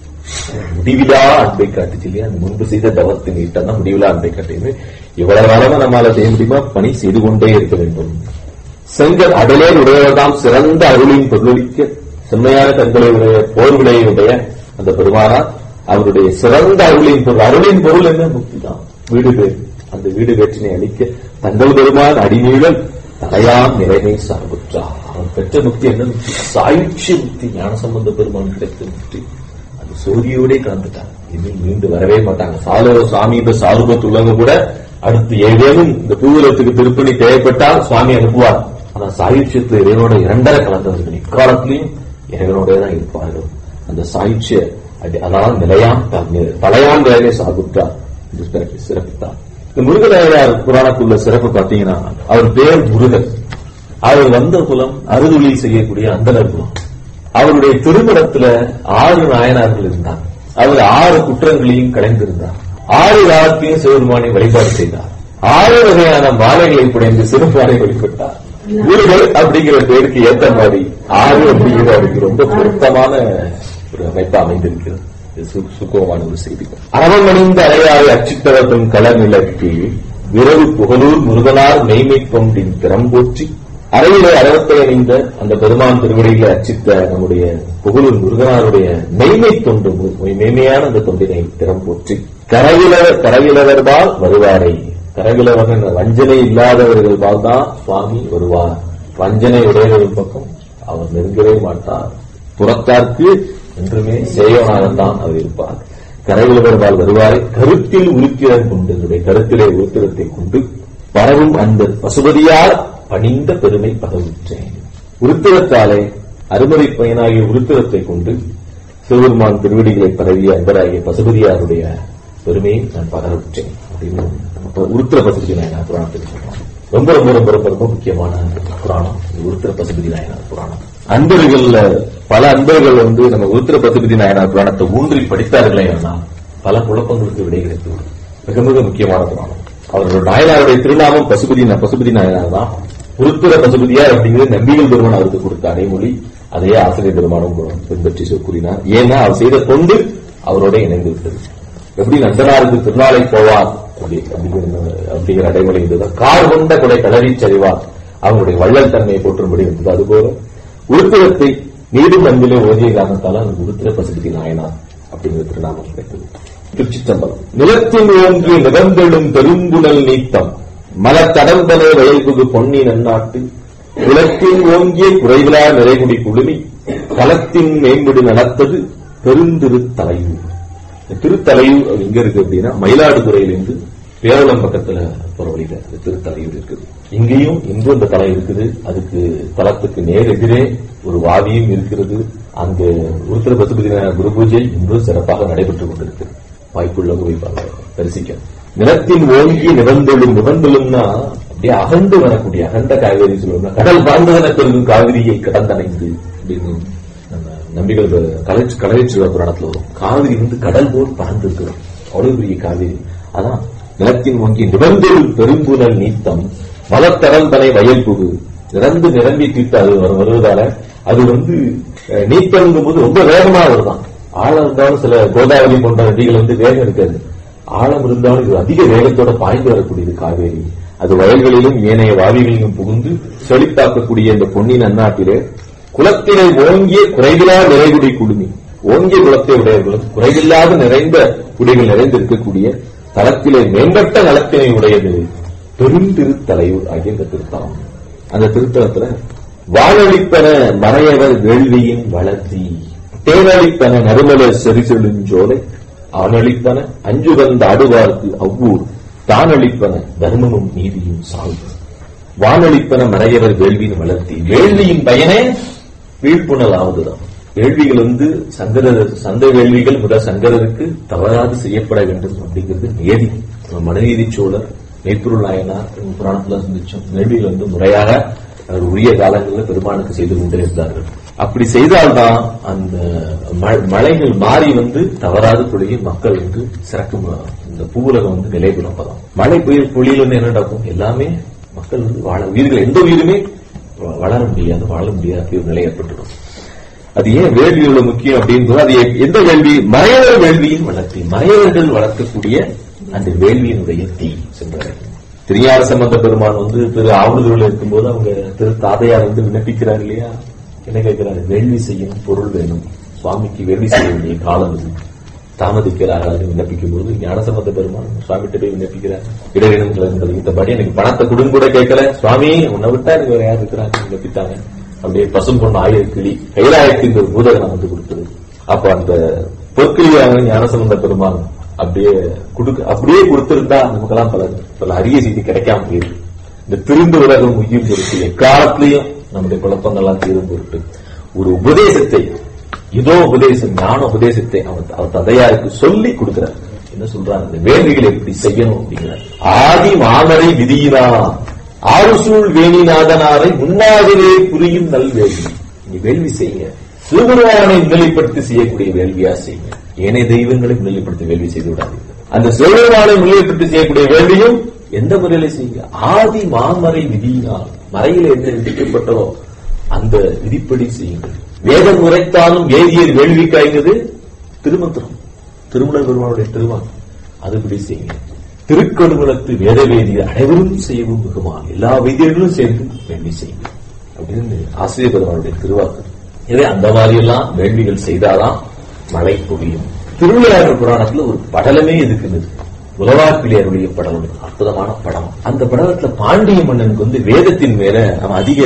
முடிவிலா அன்பை காட்டுச்சு இல்லையா அந்த முன்பு செய்த தவத்தின் ஈட்டம் தான் முடிவிலா அன்பை காட்டுது எவ்வளவு காலமா நம்மால செய்ய முடியுமா பணி செய்து கொண்டே இருக்க வேண்டும் செங்கல் அடலே உடையவர்தாம் சிறந்த அருளின் பொருளளிக்க செம்மையான கண்களை உடைய போர் விடையுடைய அந்த பெருமானார் அவருடைய சிறந்த அருளின் பொருள் அருளின் பொருள் என்ன முக்தி தான் வீடு பேர் அந்த வீடு வேற்றினை அளிக்க தங்கள் பெருமான் அடிநீழல் தலையாம் நிறைவை சார்புற்றார் அவன் பெற்ற முக்தி என்ன முக்தி சாயுட்சிய முக்தி ஞானசம்பந்த பெருமான் கிடைத்த முக்தி அந்த சோதியோடே கலந்துட்டாங்க இனிமேல் மீண்டு வரவே மாட்டாங்க சாலோ சாமீப சாரூபத்துள்ளவங்க கூட அடுத்து ஏதேனும் இந்த பூவுலகத்துக்கு திருப்பணி தேவைப்பட்டால் சுவாமி அனுப்புவார் ஆனா சாயுட்சியத்து இறைவனோட இரண்டரை கலந்தவர்கள் இக்காலத்திலையும் இறைவனோட தான் இருப்பார்கள் அந்த சாயுட்சிய அடி- அதாவது நிலையாம் த- தலையாம் நிலையை சாகுத்தார் என்று சிறப்பி- சிறப்பித்தார் இந்த முருகநாயனார் புராணத்துள்ள சிறப்பு பார்த்தீங்கன்னா அவர் பேர் முருகன் அவர் வந்த குலம் அறுதுளி செய்யக்கூடிய அந்தனர் குலம் அவருடைய திருமணத்துல ஆறு நாயனார்கள் இருந்தார் அவர் ஆறு குற்றங்களையும் கலைந்திருந்தார் ஆறு காலத்தையும் சிவபெருமானை வழிபாடு செய்தார் ஆறு வகையான மாலைகளை புடைந்து சிறுபானை வழிபட்டார் முருகன் அப்படிங்கிற பேருக்கு ஏத்த மாதிரி ஆறு அப்படிங்கிற அவருக்கு ரொம்ப பொருத்தமான ஒரு அமைப்பு அமைந்திருக்கிறது இது சு- சுகமான ஒரு செய்தி அரவமணிந்த அலையாறு அச்சித்தவர்தம் களநிலக்கு விரவு புகழூர் முருகனார் மெய்மை கொண்டின் திறம்போற்றி அறையிலே அறவத்தை அணிந்த அந்த பெருமான் திருவடியில அச்சித்த நம்முடைய புகழூர் முருகனாருடைய மெய்மை தொண்டு மு- மெய்மையான அந்த தொண்டினை திறம் போற்றி கரையிலவர் கரையிலவர்பால் வருவாரை கரையிலவர் என்ற வஞ்சனை இல்லாதவர்கள் தான் சுவாமி வருவார் வஞ்சனை உடையவர்கள் பக்கம் அவர் நெருங்கவே மாட்டார் புறத்தார்க்கு என்றுமே சேவனாகத்தான் அவர் இருப்பார் கரைவிலவர்பால் வருவாரை கருத்தில் உருத்திரம் கொண்டு என்னுடைய கருத்திலே உருத்திரத்தை கொண்டு பரவும் அந்த பசுபதியார் பணிந்த பெருமை பதவுற்றேன் உருத்திரத்தாலே அருமறை பயனாகிய உருத்திரத்தை கொண்டு சிவபெருமான் திருவடிகளை பரவிய அன்பராகிய பசுபதியாருடைய பெருமையை நான் பகரவிட்டேன் அப்படின்னு நம்ம உருத்திர பசுபதி நாயனார் புராணத்தில் சொல்றோம் ரொம்ப ரொம்ப ரொம்ப ரொம்ப ரொம்ப முக்கியமான புராணம் இந்த உருத்திர பசுபதி நாயனார் புராணம் அன்பர்கள்ல பல அன்பர்கள் வந்து நம்ம உருத்திர பசுபதி நாயனார் புராணத்தை ஊன்றி படித்தார்களே ஆனால் பல குழப்பங்களுக்கு விடை கிடைத்துவிடும் மிக மிக முக்கியமான புராணம் அவரோட நாயனாருடைய திருநாமம் பசுபதி பசுபதி நாயனார் தான் உருத்திர பசுபதியார் அப்படிங்கிறது நம்பிகள் பெருமான் அவருக்கு கொடுத்த அடைமொழி அதையே ஆசிரியர் பெருமானும் பின்பற்றி சொ- கூறினார் ஏன்னா அவர் செய்த தொண்டு அவரோட இணைந்து விட்டது எப்படி நந்தனாருக்கு திருநாளை போவார் அப்படி அப்படிங்கிற அப்படிங்கிற அடைமொழி இருந்தது கார் கொண்ட கொடை கடறி சரிவார் அவங்களுடைய வள்ளல் தன்மையை போற்றும்படி இருந்தது அதுபோல உருத்திரத்தை நீடும் அன்பிலே ஓதிய காரணத்தால் அந்த உருத்திர பசுபதி நாயனார் அப்படிங்கிற திருநாமம் கிடைத்தது திருச்சிற்றம்பலம் நிலத்தின் ஓங்கி நிகழ்ந்தெழும் பெரும்புணல் நீத்தம் மலத்தடம்பனை வயல்புகு பொன்னி நன்னாட்டு குலத்தின் ஓங்கிய குறைவிலா நிறைகுடி குழுமி களத்தின் மேம்படு நடத்தது பெருந்திரு தலையூர் இந்த திருத்தலையூர் அது எங்க இருக்கு அப்படின்னா மயிலாடுதுறையிலிருந்து பேரளம் பக்கத்துல போற வழியில இந்த திருத்தலையூர் இருக்குது இங்கேயும் இன்றும் இந்த தலை இருக்குது அதுக்கு தலத்துக்கு நேர் எதிரே ஒரு வாவியும் இருக்கிறது அங்க உருத்திர பசுபதி நாயகர் குரு பூஜை இன்றும் சிறப்பாக நடைபெற்றுக் கொண்டிருக்கிறது வாய்ப்புள்ளவங்க போய் பாருங்க தரிசிக்க நிலத்தின் ஓங்கி நிபந்தலும் நிபந்தலும்னா அப்படியே அகண்டு வரக்கூடிய அகண்ட காவேரி சொல்லுவோம்னா கடல் பார்ந்ததன பெருகும் காவிரியை கடந்தடைந்து அப்படின்னு நம்ம நம்பிகள் கலை கலைச்சிருவ புராணத்துல வரும் காவிரி வந்து கடல் போல் பறந்து இருக்கிறோம் அவ்வளவு பெரிய காவிரி அதான் நிலத்தின் ஓங்கி நிபந்தலும் பெரும்புனல் நீத்தம் மலத்தடல் தனை வயல் புகு நிரம்பு நிரம்பி தீர்த்து அது வரு- வருவதால அது வந்து அஹ், நீத்தம்ங்கும் போது ரொம்ப வேகமா வருதான் ஆழம் இருந்தாலும் சில கோதாவரி போன்ற நதிகள் வந்து வேகம் இருக்காது ஆழம் இருந்தாலும் இது அதிக வேகத்தோட பாய்ந்து வரக்கூடியது காவேரி அது வயல்களிலும் ஏனைய வாவிகளிலும் புகுந்து செழித்தாக்கக்கூடிய இந்த பொன்னின் அந்நாட்டிலே குலத்தினை ஓங்கிய குறைவிலா நிறைகுடி குடுமி ஓங்கிய குலத்தை உடையவர்களும் குறைவில்லாத நிறைந்த குடிகள் நிறைந்திருக்கக்கூடிய தலத்திலே மேம்பட்ட நலத்தினை உடையது பெருந்திருத்தலையூர் ஆகிய இந்த திருத்தலம் அந்த திருத்தலத்துல வாழளிப்பன மறையவர் வேள்வியின் வளர்த்தி தேனளிப்பன நறுமலர் செறிசெழுஞ்சோலை அவனளிப்பன அஞ்சு வந்த அடுவார்க்கு அவ்வூர் தானளிப்பன தர்மமும் நீதியும் சால்வு வானளிப்பன மறையவர் வேள்வியின் வளர்த்தி வேள்வியின் பயனே வீழ்ப்புணல் ஆவதுதான் வேள்விகள் வந்து சங்கரர் சந்தை வேள்விகள் முதல் சங்கரருக்கு தவறாது செய்யப்பட வேண்டும் அப்படிங்கிறது நியதி நம்ம மனுநீதி சோழர் மெய்ப்பொருள் நாயனார் நம்ம புராணத்துல சிந்திச்சோம் வேள்விகள் வந்து முறையாக அவர் உரிய காலங்களில் பெருமானுக்கு செய்து கொண்டே இருந்தார்கள் அப்படி செய்தால்தான் அந்த ம- மழைகள் மாறி வந்து தவறாது பொழிய மக்கள் வந்து சிறக்கும் இந்த பூவுலகம் வந்து நிலை குழப்பதான் மழை புயல் பொழியில் வந்து என்ன நடக்கும் எல்லாமே மக்கள் வந்து வாழ உயிர்கள் எந்த உயிருமே வ- வளர முடியாது வாழ முடியாது அப்படி ஒரு நிலை ஏற்பட்டுடும் அது ஏன் வேள்வி இவ்வளவு முக்கியம் அப்படின்னு அது எ- எந்த வேள்வி மறையவர் வேள்வியின் வளர்த்தி மறையவர்கள் வளர்க்கக்கூடிய அந்த வேள்வியினுடைய தீ சென்றார் திருஞான சம்பந்த பெருமான் வந்து திரு ஆவணூரில் இருக்கும்போது அவங்க திரு தாதையார் வந்து விண்ணப்பிக்கிறார் இல்லையா என்ன கேட்கிறாரு வேள்வி செய்யும் பொருள் வேணும் சுவாமிக்கு வேள்வி செய்ய வேண்டிய காலம் இது தாமதிக்கிறார்கள் விண்ணப்பிக்கும் போது ஞானசம்பந்த பெருமான் சுவாமிகிட்ட போய் விண்ணப்பிக்கிறார் இடையினங்கள் இருந்தது இந்தபடி எனக்கு பணத்தை கொடுங்க கூட கேட்கல சுவாமி உன்னை விட்டா எனக்கு வேற யார் இருக்கிறாங்க விண்ணப்பித்தாங்க அப்படியே பசும் பொண்ணு ஆயிரம் கிளி கைலாயத்தின் ஒரு பூதகனம் வந்து கொடுத்தது அப்ப அந்த பொற்கிளியாக ஞானசம்பந்த பெருமான் அப்படியே கொடுக்க அப்படியே கொடுத்திருந்தா நமக்கெல்லாம் பல பல அரிய செய்தி கிடைக்காம போயிருக்கு இந்த திருந்து உலகம் உயிர் பொருட்டு எக்காலத்திலையும் நம்முடைய குழப்பங்கள்லாம் தீரும் பொருட்டு ஒரு உபதேசத்தை இதோ உபதேசம் ஞான உபதேசத்தை அவன் அவர் தந்தையாருக்கு சொல்லி கொடுக்கிறார் என்ன சொல்றாங்க இந்த வேள்விகளை எப்படி செய்யணும் அப்படிங்கிறார் ஆதி மாமரை விதியினா ஆறுசூழ் வேணிநாதனாரை முன்னாதிலே புரியும் நல்வேள்வி நீ வேள்வி செய்யுங்க சிவபெருமானை முன்னிலைப்படுத்தி செய்யக்கூடிய வேள்வியா செய்யுங்க ஏனைய தெய்வங்களை முன்னிலைப்படுத்தி வேள்வி செய்து விடாதீங்க அந்த சிவபெருமானை முன்னிலைப்படுத்தி செய்யக்கூடிய வேள்வியும் எந்த முறையில செய்யுங்க ஆதி மாமரை விதியினால் மறையில என்ன விதிக்கப்பட்டதோ அந்த விதிப்படி செய்யுங்கள் வேதம் உரைத்தாலும் வேதியர் வேள்வி காய்ந்தது திருமந்திரம் திருமண பெருமானுடைய திருவான் அதுபடி செய்யுங்க திருக்கடுமலத்து வேத வேதியர் அனைவரும் செய்யவும் மிகுமான் எல்லா வேதியர்களும் சேர்ந்து வேள்வி செய்யுங்க அப்படின்னு ஆசிரியர் பெருமானுடைய திருவாக்கு எனவே அந்த மாதிரி எல்லாம் வேள்விகள் செய்தாதான் மழை பொழியும் திருவிளையாடல் புராணத்துல ஒரு படலமே இருக்குன்னு உலவாக்கிளியருடைய படம் அற்புதமான படம் அந்த படலத்துல பாண்டிய மன்னனுக்கு வந்து வேதத்தின் மேல அவன் அதிக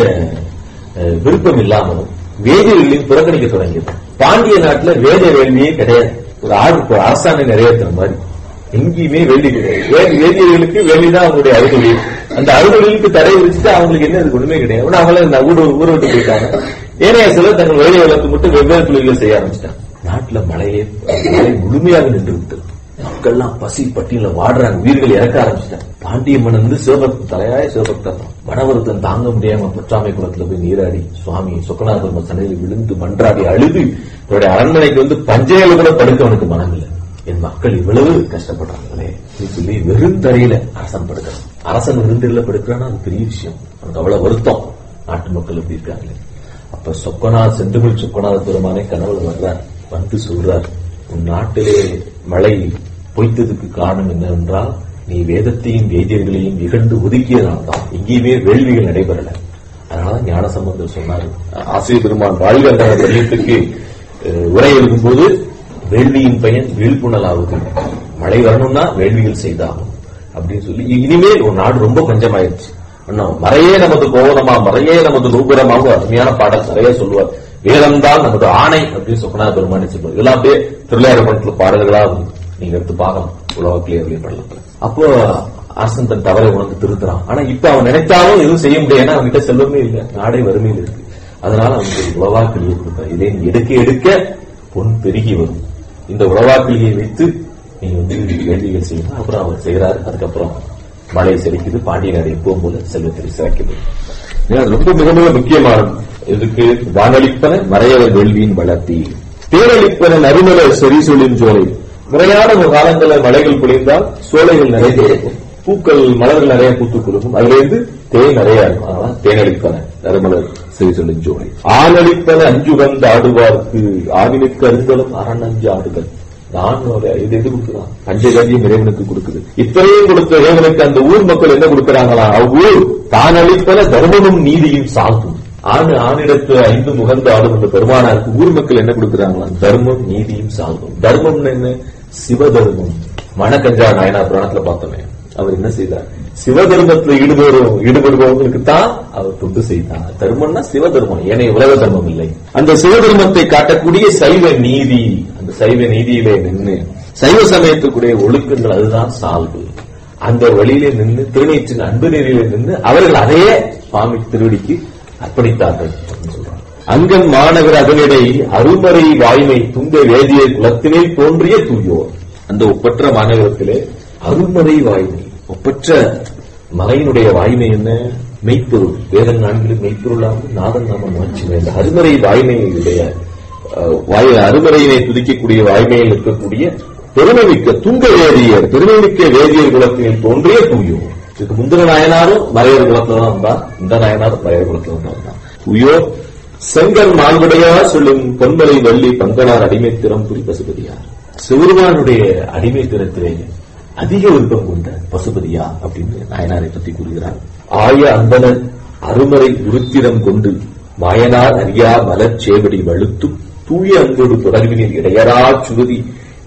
அஹ், விருப்பம் இல்லாமலும் வேதியர்களையும் புறக்கணிக்க தொடங்கியது பாண்டிய நாட்டுல வேத வேள்வியே கிடையாது ஒரு ஆடு ஒரு அரசாணை நிறைவேற்றுற மாதிரி எங்கேயுமே வேள்வி கிடையாது வே- வேதியர்களுக்கு வேள்விதான் அவங்களுடைய அறுதொழில் அந்த அறுதொழிலுக்கு தடை விதிச்சுட்டு அவங்களுக்கு என்ன அதுக்கு ஒண்ணுமே கிடையாது உடனே அவங்கள இந்த ஊடு ஊரை விட்டு போயிட்டாங்க ஏனைய சிலர் தங்கள் வேலை வளர்த்து மட்டும் வெவ்வேறு தொழில்கள் செய்ய ஆரம்பிச்சிட்டாங்க நாட்டுல மழையே மழை முழுமையாக நின்று விட்டது மக்கள்லாம் பசி பட்டியல வாடுறாங்க உயிர்கள் இறக்க ஆரம்பிச்சிட்டாங்க பாண்டிய மன்னன் வந்து சிவபக்த தலையாய சிவபக்தர் தான் வனவருத்தன் தாங்க முடியாம பொற்றாமை குளத்துல போய் நீராடி சுவாமி சொக்கநாதர் சன்னையில் விழுந்து மன்றாடி அழுது இவருடைய அரண்மனைக்கு வந்து பஞ்சையில கூட படுக்க அவனுக்கு மனம் இல்லை என் மக்கள் இவ்வளவு கஷ்டப்படுறாங்களே அப்படின்னு சொல்லி வெறும் தரையில அரசன் படுக்கிறான் அரசன் விருந்தில படுக்கிறான்னா அது பெரிய விஷயம் அவனுக்கு அவ்வளவு வருத்தம் நாட்டு மக்கள் எப்படி இருக்காங்க அப்ப சொக்கநாத் செந்துமிழ் சொக்கநாத பெருமானே கனவுல வர்றார் வந்து சொல்றார் உன் நாட்டிலே மழை பொய்த்ததுக்கு காரணம் என்னவென்றால் நீ வேதத்தையும் வேதியர்களையும் இகழ்ந்து ஒதுக்கியதால் தான் எங்கேயுமே வேள்விகள் நடைபெறல அதனால ஞானசம்பந்தர் சொன்னார் ஆசிரியர் பெருமான் வாழ்கிற மையத்துக்கு உரை எழுதும்போது வேள்வியின் பயன் வீழ்ப்புணலாகுது மழை வரணும்னா வேள்விகள் செய்தாகும் அப்படின்னு சொல்லி இனிமேல் ஒரு நாடு ரொம்ப பஞ்சமாயிருச்சு அண்ணா, மறையே நமது கோவனமா மறையே நமது நூபுரமாக அருமையான பாடல் நிறைய சொல்லுவார் வேதம்தான் நமது ஆணை அப்படின்னு சொன்னா பெருமானி சொல்லுவார் இதெல்லாம் அப்படியே திருளையாறு பாடல்களா நீங்க எடுத்து பார்க்கலாம் உலகத்திலே வெளிப்படலாம் அப்போ அரசன் தன் தவறை உணர்ந்து திருத்துறான் ஆனா இப்ப அவன் நினைத்தாலும் எதுவும் செய்ய முடியாது ஏன்னா அவன்கிட்ட செல்வமே இல்லை நாடே வறுமையில் இருக்கு அதனால அவனுக்கு ஒரு உழவாக்கிளியை கொடுப்பார் இதை நீ எடுக்க எடுக்க பொன் பெருகி வரும் இந்த உழவாக்கிளியை வைத்து நீ வந்து வேள்விகள் செய்யணும் அப்புறம் அவர் செய்யறாரு அதுக்கப்புறம் மழை செழிக்குது பாண்டிய நாடு எப்பவும் போல செல்வத்தில் சிறக்குது ஏன்னா, அது ரொம்ப மிக மிக முக்கியமானது இதுக்கு வானளிப்பன மறையவர் வேள்வியின் வளர்த்தி தேரளிப்பன நறுமல செறி சொல்லின் சோலை முறையான ஒரு காலங்களில் மழைகள் பொழிந்தால் சோலைகள் நிறைய இருக்கும் பூக்கள் மலர்கள் நிறைய பூத்து கொடுக்கும் அதுல இருந்து தேன் நிறைய இருக்கும் அதனால தேனளிப்பன நறுமலர் செறி சொல்லின் சோலை ஆனளிப்பன அஞ்சு வந்த ஆடுவார்க்கு ஆவினுக்கு அருந்தலும் அரணஞ்சு ஆடுகள் நான் ஒரு இது எது கொடுக்குறான் பஞ்சகவியம் இறைவனுக்கு கொடுக்குது இத்தனையும் கொடுத்த இறைவனுக்கு அந்த ஊர் மக்கள் என்ன கொடுக்கறாங்களா அவ்வூர் தான் அளிப்பன தர்மமும் நீதியும் சாகும் ஆண் ஆணிடத்து ஐந்து முகந்து ஆடும் என்ற பெருமானாருக்கு ஊர் மக்கள் என்ன கொடுக்கறாங்களா தர்மம் நீதியும் சாகும் தர்மம்னு என்ன சிவதர்மம் மணக்கஞ்சா நாயனார் புராணத்துல பார்த்தோமே அவர் என்ன செய்தார் சிவதர்மத்துல ஈடுபடும் ஈடுபடுபவங்களுக்கு தான் அவர் தொண்டு செய்தார் தர்மம்னா சிவதர்மம் ஏனைய உலக தர்மம் இல்லை அந்த சிவதர்மத்தை காட்டக்கூடிய சைவ நீதி அந்த சைவ நீதியிலே நின்று சைவ சமயத்துக்குடைய ஒழுக்கங்கள் அதுதான் சால்பு அந்த வழியிலே நின்று திருநீற்றின் அன்பு நெறியிலே நின்று அவர்கள் அதையே சுவாமி திருவடிக்கு அர்ப்பணித்தார்கள் அப்படின்னு சொல்றாங்க அங்கன் மாநகர் அதனிடை அருமறை வாய்மை துங்க வேதிய குலத்திலே தோன்றிய தூயோர் அந்த ஒப்பற்ற மாநகரத்திலே அருமறை வாய்மை ஒப்பற்ற மலையினுடைய வாய்மை என்ன மெய்ப்பொருள் வேத நான்கிலும் மெய்ப்பொருளாக நாதன் நாம மாட்சி இந்த அருமறை வாய்மையுடைய அஹ், வாய் அருமறையினை துதிக்கக்கூடிய வாய்மையில் இருக்கக்கூடிய பெருமைமிக்க துங்க வேதியர் பெருமைமிக்க வேதியர் குலத்தினில் தோன்றிய தூயோர் இதுக்கு முந்தின நாயனாரும் மறையர் குலத்துல தான் வந்தா இந்த நாயனாரும் மறையர் குலத்துல தான் வந்தான் தூயோர் செங்கல் மால்குடையா சொல்லும் பொன்மலை வள்ளி பங்கனார் அடிமைத்திறம் புரி பசுபதியார் சிவருமானுடைய அடிமைத்திறத்திலே அதிக விருப்பம் கொண்ட பசுபதியா அப்படின்னு நாயனாரை பற்றி கூறுகிறார் ஆய அந்தனர் அருமறை உருத்திரம் கொண்டு மாயனார் அறியா மலர் சேவடி வழுத்தும் தூய அன்போடு தொடர்பினில் இடையரா சுருதி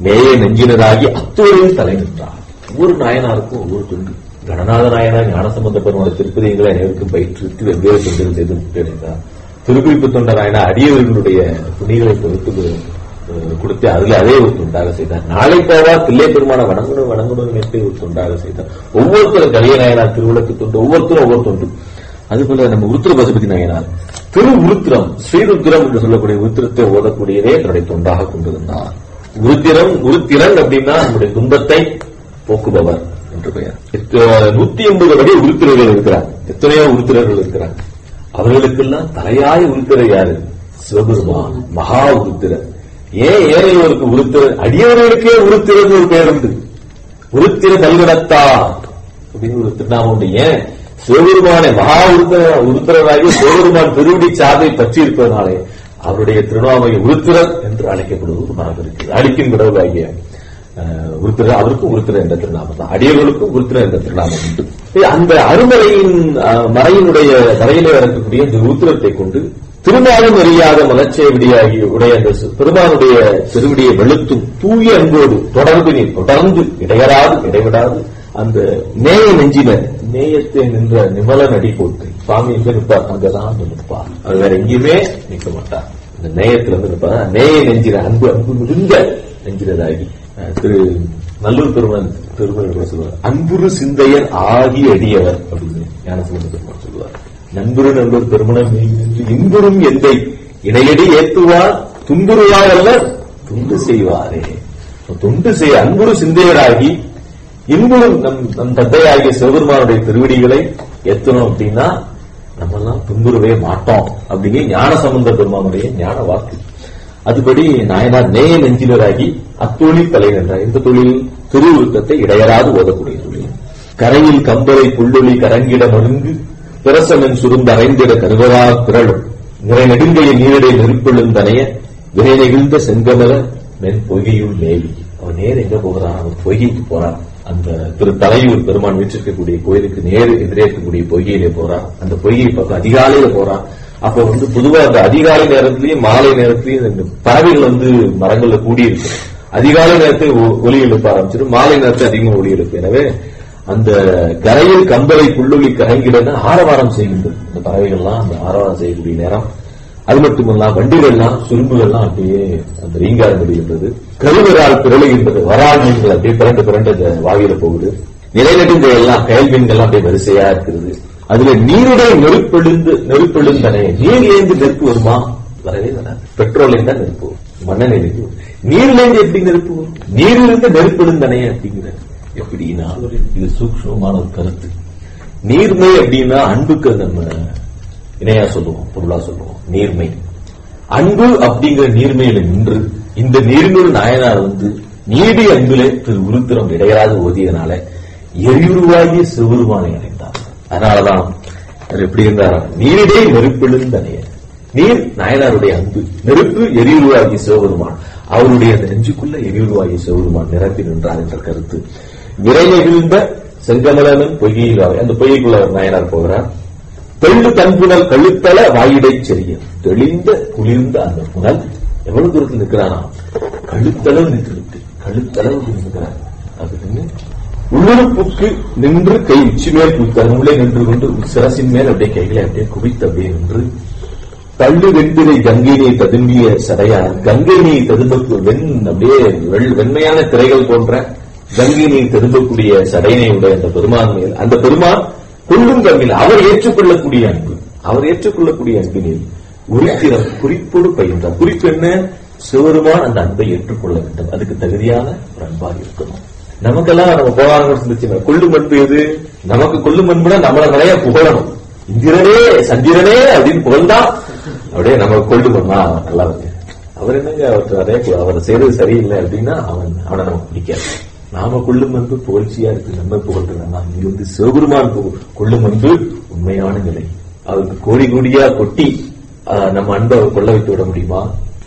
நேய நெஞ்சினராகி அத்தோரில் தலை நின்றார் ஒவ்வொரு நாயனாருக்கும் ஒவ்வொரு தொண்டு கணநாத நாயனார் ஞானசம்பந்த பெருமாள் திருப்பதிகளை அனைவருக்கும் பயிற்றுவித்து வெவ்வேறு தொண்டுகள் செய்து கிடைத்தார் திருக்குறிப்பு தொண்ட நாயனா அடியவர்களுடைய துணிகளை பொறுத்து அஹ், கொடுத்து அதுல அதே ஒரு தொண்டாக செய்தார் நாளை போவார் தில்லை பெருமான வணங்கணும் வணங்கணும் நினைத்து ஒரு தொண்டாக செய்தார் ஒவ்வொருத்தரும் கலிய நாயனார் திருவிளக்கு தொண்டு ஒவ்வொருத்தரும் ஒவ்வொரு தொண்டு அதுபோல நம்ம உருத்திர பசுபதி நாயனார் திரு உருத்திரம் ஸ்ரீருத்திரம் என்று சொல்லக்கூடிய உருத்திரத்தை ஓதக்கூடியதே தன்னுடைய தொண்டாக கொண்டிருந்தார் உருத்திரம் உருத்திரன் அப்படின்னா நம்முடைய துன்பத்தை போக்குபவர் என்று பெயர் எத்த- நூத்தி எண்பது வரை உருத்திரர்கள் இருக்கிறார் எத்தனையோ உருத்திரர்கள் இருக்கிறார் அவர்களுக்கெல்லாம் தலையாய உருத்திரர் யாரு சிவபெருமான் மகா உருத்திரர் ஏன் ஏனையோருக்கு உருத்திரர் அடியவர்களுக்கே உருத்திரர் ஒரு பெயர் உண்டு உருத்திர நல்கடத்தார் அப்படின்னு ஒரு திருநாமம் உண்டு ஏன் சிவபெருமானை மகா உருத்திர உருத்திரராகி சிவபெருமான் திருவடி சாதை பற்றி இருப்பதனாலே அவருடைய திருநாமை உருத்திரர் என்று அழைக்கப்படுவது ஒரு மரபு இருக்கு அடிக்கின் கடவுளாகிய அஹ், உருத்திரர் அவருக்கும் உருத்திரர் என்ற திருநாமம் தான் அடியவர்களுக்கும் உருத்திரர் என்ற திருநாமம் உண்டு ஏய், அந்த அருமலையின் அஹ், மறையினுடைய மறையிலே இருக்கக்கூடிய இந்த உருத்திரத்தை கொண்டு திருமாலும் அறியாத மலச்சேவடியாகி உடைய அந்த சு- பெருமானுடைய திருவடியை வெளுத்தும் தூய அன்போடு தொடர்ந்து நீர் தொடர்ந்து இடையராது இடைவிடாது அந்த நேய நெஞ்சில நேயத்தை நின்ற நிமல நடி போட்டு சுவாமி எங்க நிற்பார் அங்கதான் வந்து நிற்பார் அவர் வேற எங்கேயுமே நிற்க மாட்டார் இந்த நேயத்துல வந்து நிற்பார் நேய நெஞ்சில அன்பு அன்பு மிகுந்த நெஞ்சினதாகி அஹ், திரு நல்லூர் பெருமன் திருமணம் கூட சொல்லுவார் அன்புரு சிந்தையன் ஆகி அடியவர் அப்படின்னு ஞானசம்பந்த பெருமான் சொல்லுவார் நண்புரு நல்லூர் பெருமணம் என்று இன்புறும் எந்தை இணையடி ஏத்துவார் துன்புறுவார் அல்ல துண்டு செய்வாரே தொண்டு செய்ய அன்புரு சிந்தையராகி இன்புறும் நம் நம் தந்தையாகிய சிவபெருமானுடைய திருவடிகளை எத்தணும் அப்படின்னா நம்ம எல்லாம் துன்புறவே மாட்டோம் அப்படிங்கிற ஞான சம்பந்த பெருமானுடைய ஞான வாக்கு அதுபடி நாயனார் நேய நெஞ்சினராகி அத்தொழில் தலை நின்றார் இந்த தொழில் திருவுருத்தத்தை இடையராது ஓதக்கூடிய தொழில் கரையில் கம்பரை புள்ளொளி கரங்கிட மருங்கு பிரசமன் சுருந்த அறைந்திட கருவரா திரளும் நிறை நெடுங்கைய நீரடை நெருப்பெழுந்தனைய விரை நெகிழ்ந்த செங்கமல மென் பொய்கையுள் மேவி அவன் நேர் எங்க போகிறான் அவன் பொய்கைக்கு போறான் அந்த திரு தலையூர் பெருமான் வீற்றிருக்கக்கூடிய கோயிலுக்கு நேரு எதிரே இருக்கக்கூடிய பொய்கையிலே போறான் அந்த பொய்கை பக்கம் அதிகாலையில போறான் அப்ப வந்து பொதுவா அந்த அதிகாலை நேரத்திலயும் மாலை நேரத்திலயும் இந்த பறவைகள் வந்து மரங்கள்ல கூடி இருக்கு அதிகாலை நேரத்தில் ஒ- ஒலி எழுப்ப ஆரம்பிச்சிடும் மாலை நேரத்தில் அதிகமா ஒலி எழுப்பு எனவே அந்த கரையில் கம்பலை புள்ளுளி கரங்கிடன்னு ஆரவாரம் செய்கின்றது இந்த பறவைகள்லாம் அந்த ஆரவாரம் செய்யக்கூடிய நேரம் அது மட்டுமல்லாம் வண்டிகள்லாம் சுரும்புகள்லாம் அப்படியே அந்த ரீங்காரம் விடுகின்றது கருவரால் பிறழுகின்றது வரால் மீன்கள் அப்படியே பிறண்டு பிறண்டு அந்த வாயில போகுது நிலைநடுங்க எல்லாம் கயல் மீன்கள்லாம் அப்படியே வரிசையா இருக்கிறது அதுல நீருடைய நெருப்பெழுந்து நெருப்பெழுந்தனே நீர் ஏந்து நெருப்பு வருமா வரவே வராது பெட்ரோல் தான் நெருப்பு வரும். மண்ணெண்ணெய் நெருப்பு வரும். நீர்ல இருந்து எப்படி நெருப்பு வரும் நீர் இருந்து நெருப்பெழுந்தனே அப்படிங்கிற எப்படின்னா இது சூக்ஷ்மமான ஒரு கருத்து நீர்மை அப்படின்னா அன்புக்கு நம்ம இணையா சொல்லுவோம் பொருளா சொல்லுவோம் நீர்மை அன்பு அப்படிங்கிற நீர்மையில நின்று இந்த நீர்மிகு நாயனார் வந்து நீடி அன்பிலே திரு உருத்திரம் இடையராது ஓதியதனால எரியுருவாகிய சிவருமானை அடைந்தார் அதனாலதான் அவர் எப்படி இருந்தார் நீரிடே நெருப்பெழுந்தனைய நீர் நாயனாருடைய அன்பு நெருப்பு எரியுருவாகிய சிவபெருமான் அவருடைய அந்த நெஞ்சுக்குள்ள எரியுருவாகிய சிவபெருமான் நிரப்பி நின்றார் என்ற கருத்து விரை நெகிழ்ந்த செங்கமலனும் பொய்கையில் அவர் அந்த பொய்கைக்குள்ள அவர் நாயனார் போகிறார் தெள்ளு தன்புணல் கழுத்தள வாயிடை செறிய தெளிந்த குளிர்ந்த அந்த புனல் எவ்வளவு தூரத்தில் நிற்கிறானா கழுத்தளவு நிற்கிறது கழுத்தளவு நிற்கிறார் அது நின்னு உள்ளுறுப்புக்கு நின்று கை உச்சி மேல் குத்தன் உள்ளே நின்று கொண்டு சிரசின் மேல் அப்படியே கைகளை அப்படியே குவித்து அப்படியே நின்று தள்ளு வெண்திரை கங்கை நீர் ததும்பிய சடையார் கங்கை நீர் ததும்பக்கு வெண் அப்படியே வெள்- வெண்மையான திரைகள் போன்ற கங்கை நீர் ததும்பக்கூடிய சடையினை உடைய அந்த பெருமான் மேல் அந்த பெருமான் கொள்ளும் கண்ணில் அவர் ஏற்றுக்கொள்ளக்கூடிய அன்பு அவர் ஏற்றுக்கொள்ளக்கூடிய அன்பினில் உரித்திரம் குறிப்போடு பயின்றார் குறிப்பு என்ன சிவருமான் அந்த அன்பை ஏற்றுக்கொள்ள வேண்டும் அதுக்கு தகுதியான ஒரு அன்பாக இருக்கணும் நமக்கெல்லாம் நம்ம போராட சிந்திச்சுங்க கொள்ளும் அன்பு எது நமக்கு கொள்ளும் அன்புனா நம்மள நிறைய புகழணும் இந்திரனே சந்திரனே அப்படின்னு புகழ்ந்தா அப்படியே நம்ம கொள்ளுமன்னா நல்லா இருக்கு அவர் என்னங்க அவர் அதே அவர் செய்யறது சரியில்லை அப்படின்னா அவன் அவனை நமக்கு பிடிக்காது நாம கொள்ளும் அன்பு புகழ்ச்சியா இருக்கு நம்ம புகழ்றோம் இது வந்து சிவபெருமான் பு- கொள்ளும் அன்பு உண்மையான நிலை அவருக்கு கோடி கோடியா கொட்டி ஆஹ், நம்ம அன்பை கொள்ள வைத்து விட முடியுமா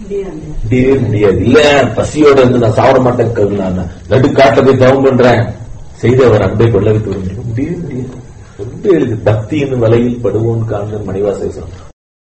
முடியவே முடியாது இல்ல பசியோட இருந்து நான் சாப்பிட மாட்டேன் க- நான் நடுக்காட்டுல போய் தவம் பண்றேன் செய்து அவர் அன்பை கொள்ள வைத்து விட முடியுமா முடியவே முடியாது ரொம்ப எளிது பக்தியின் வலையில் படுவோன் காண்க மணிவாசை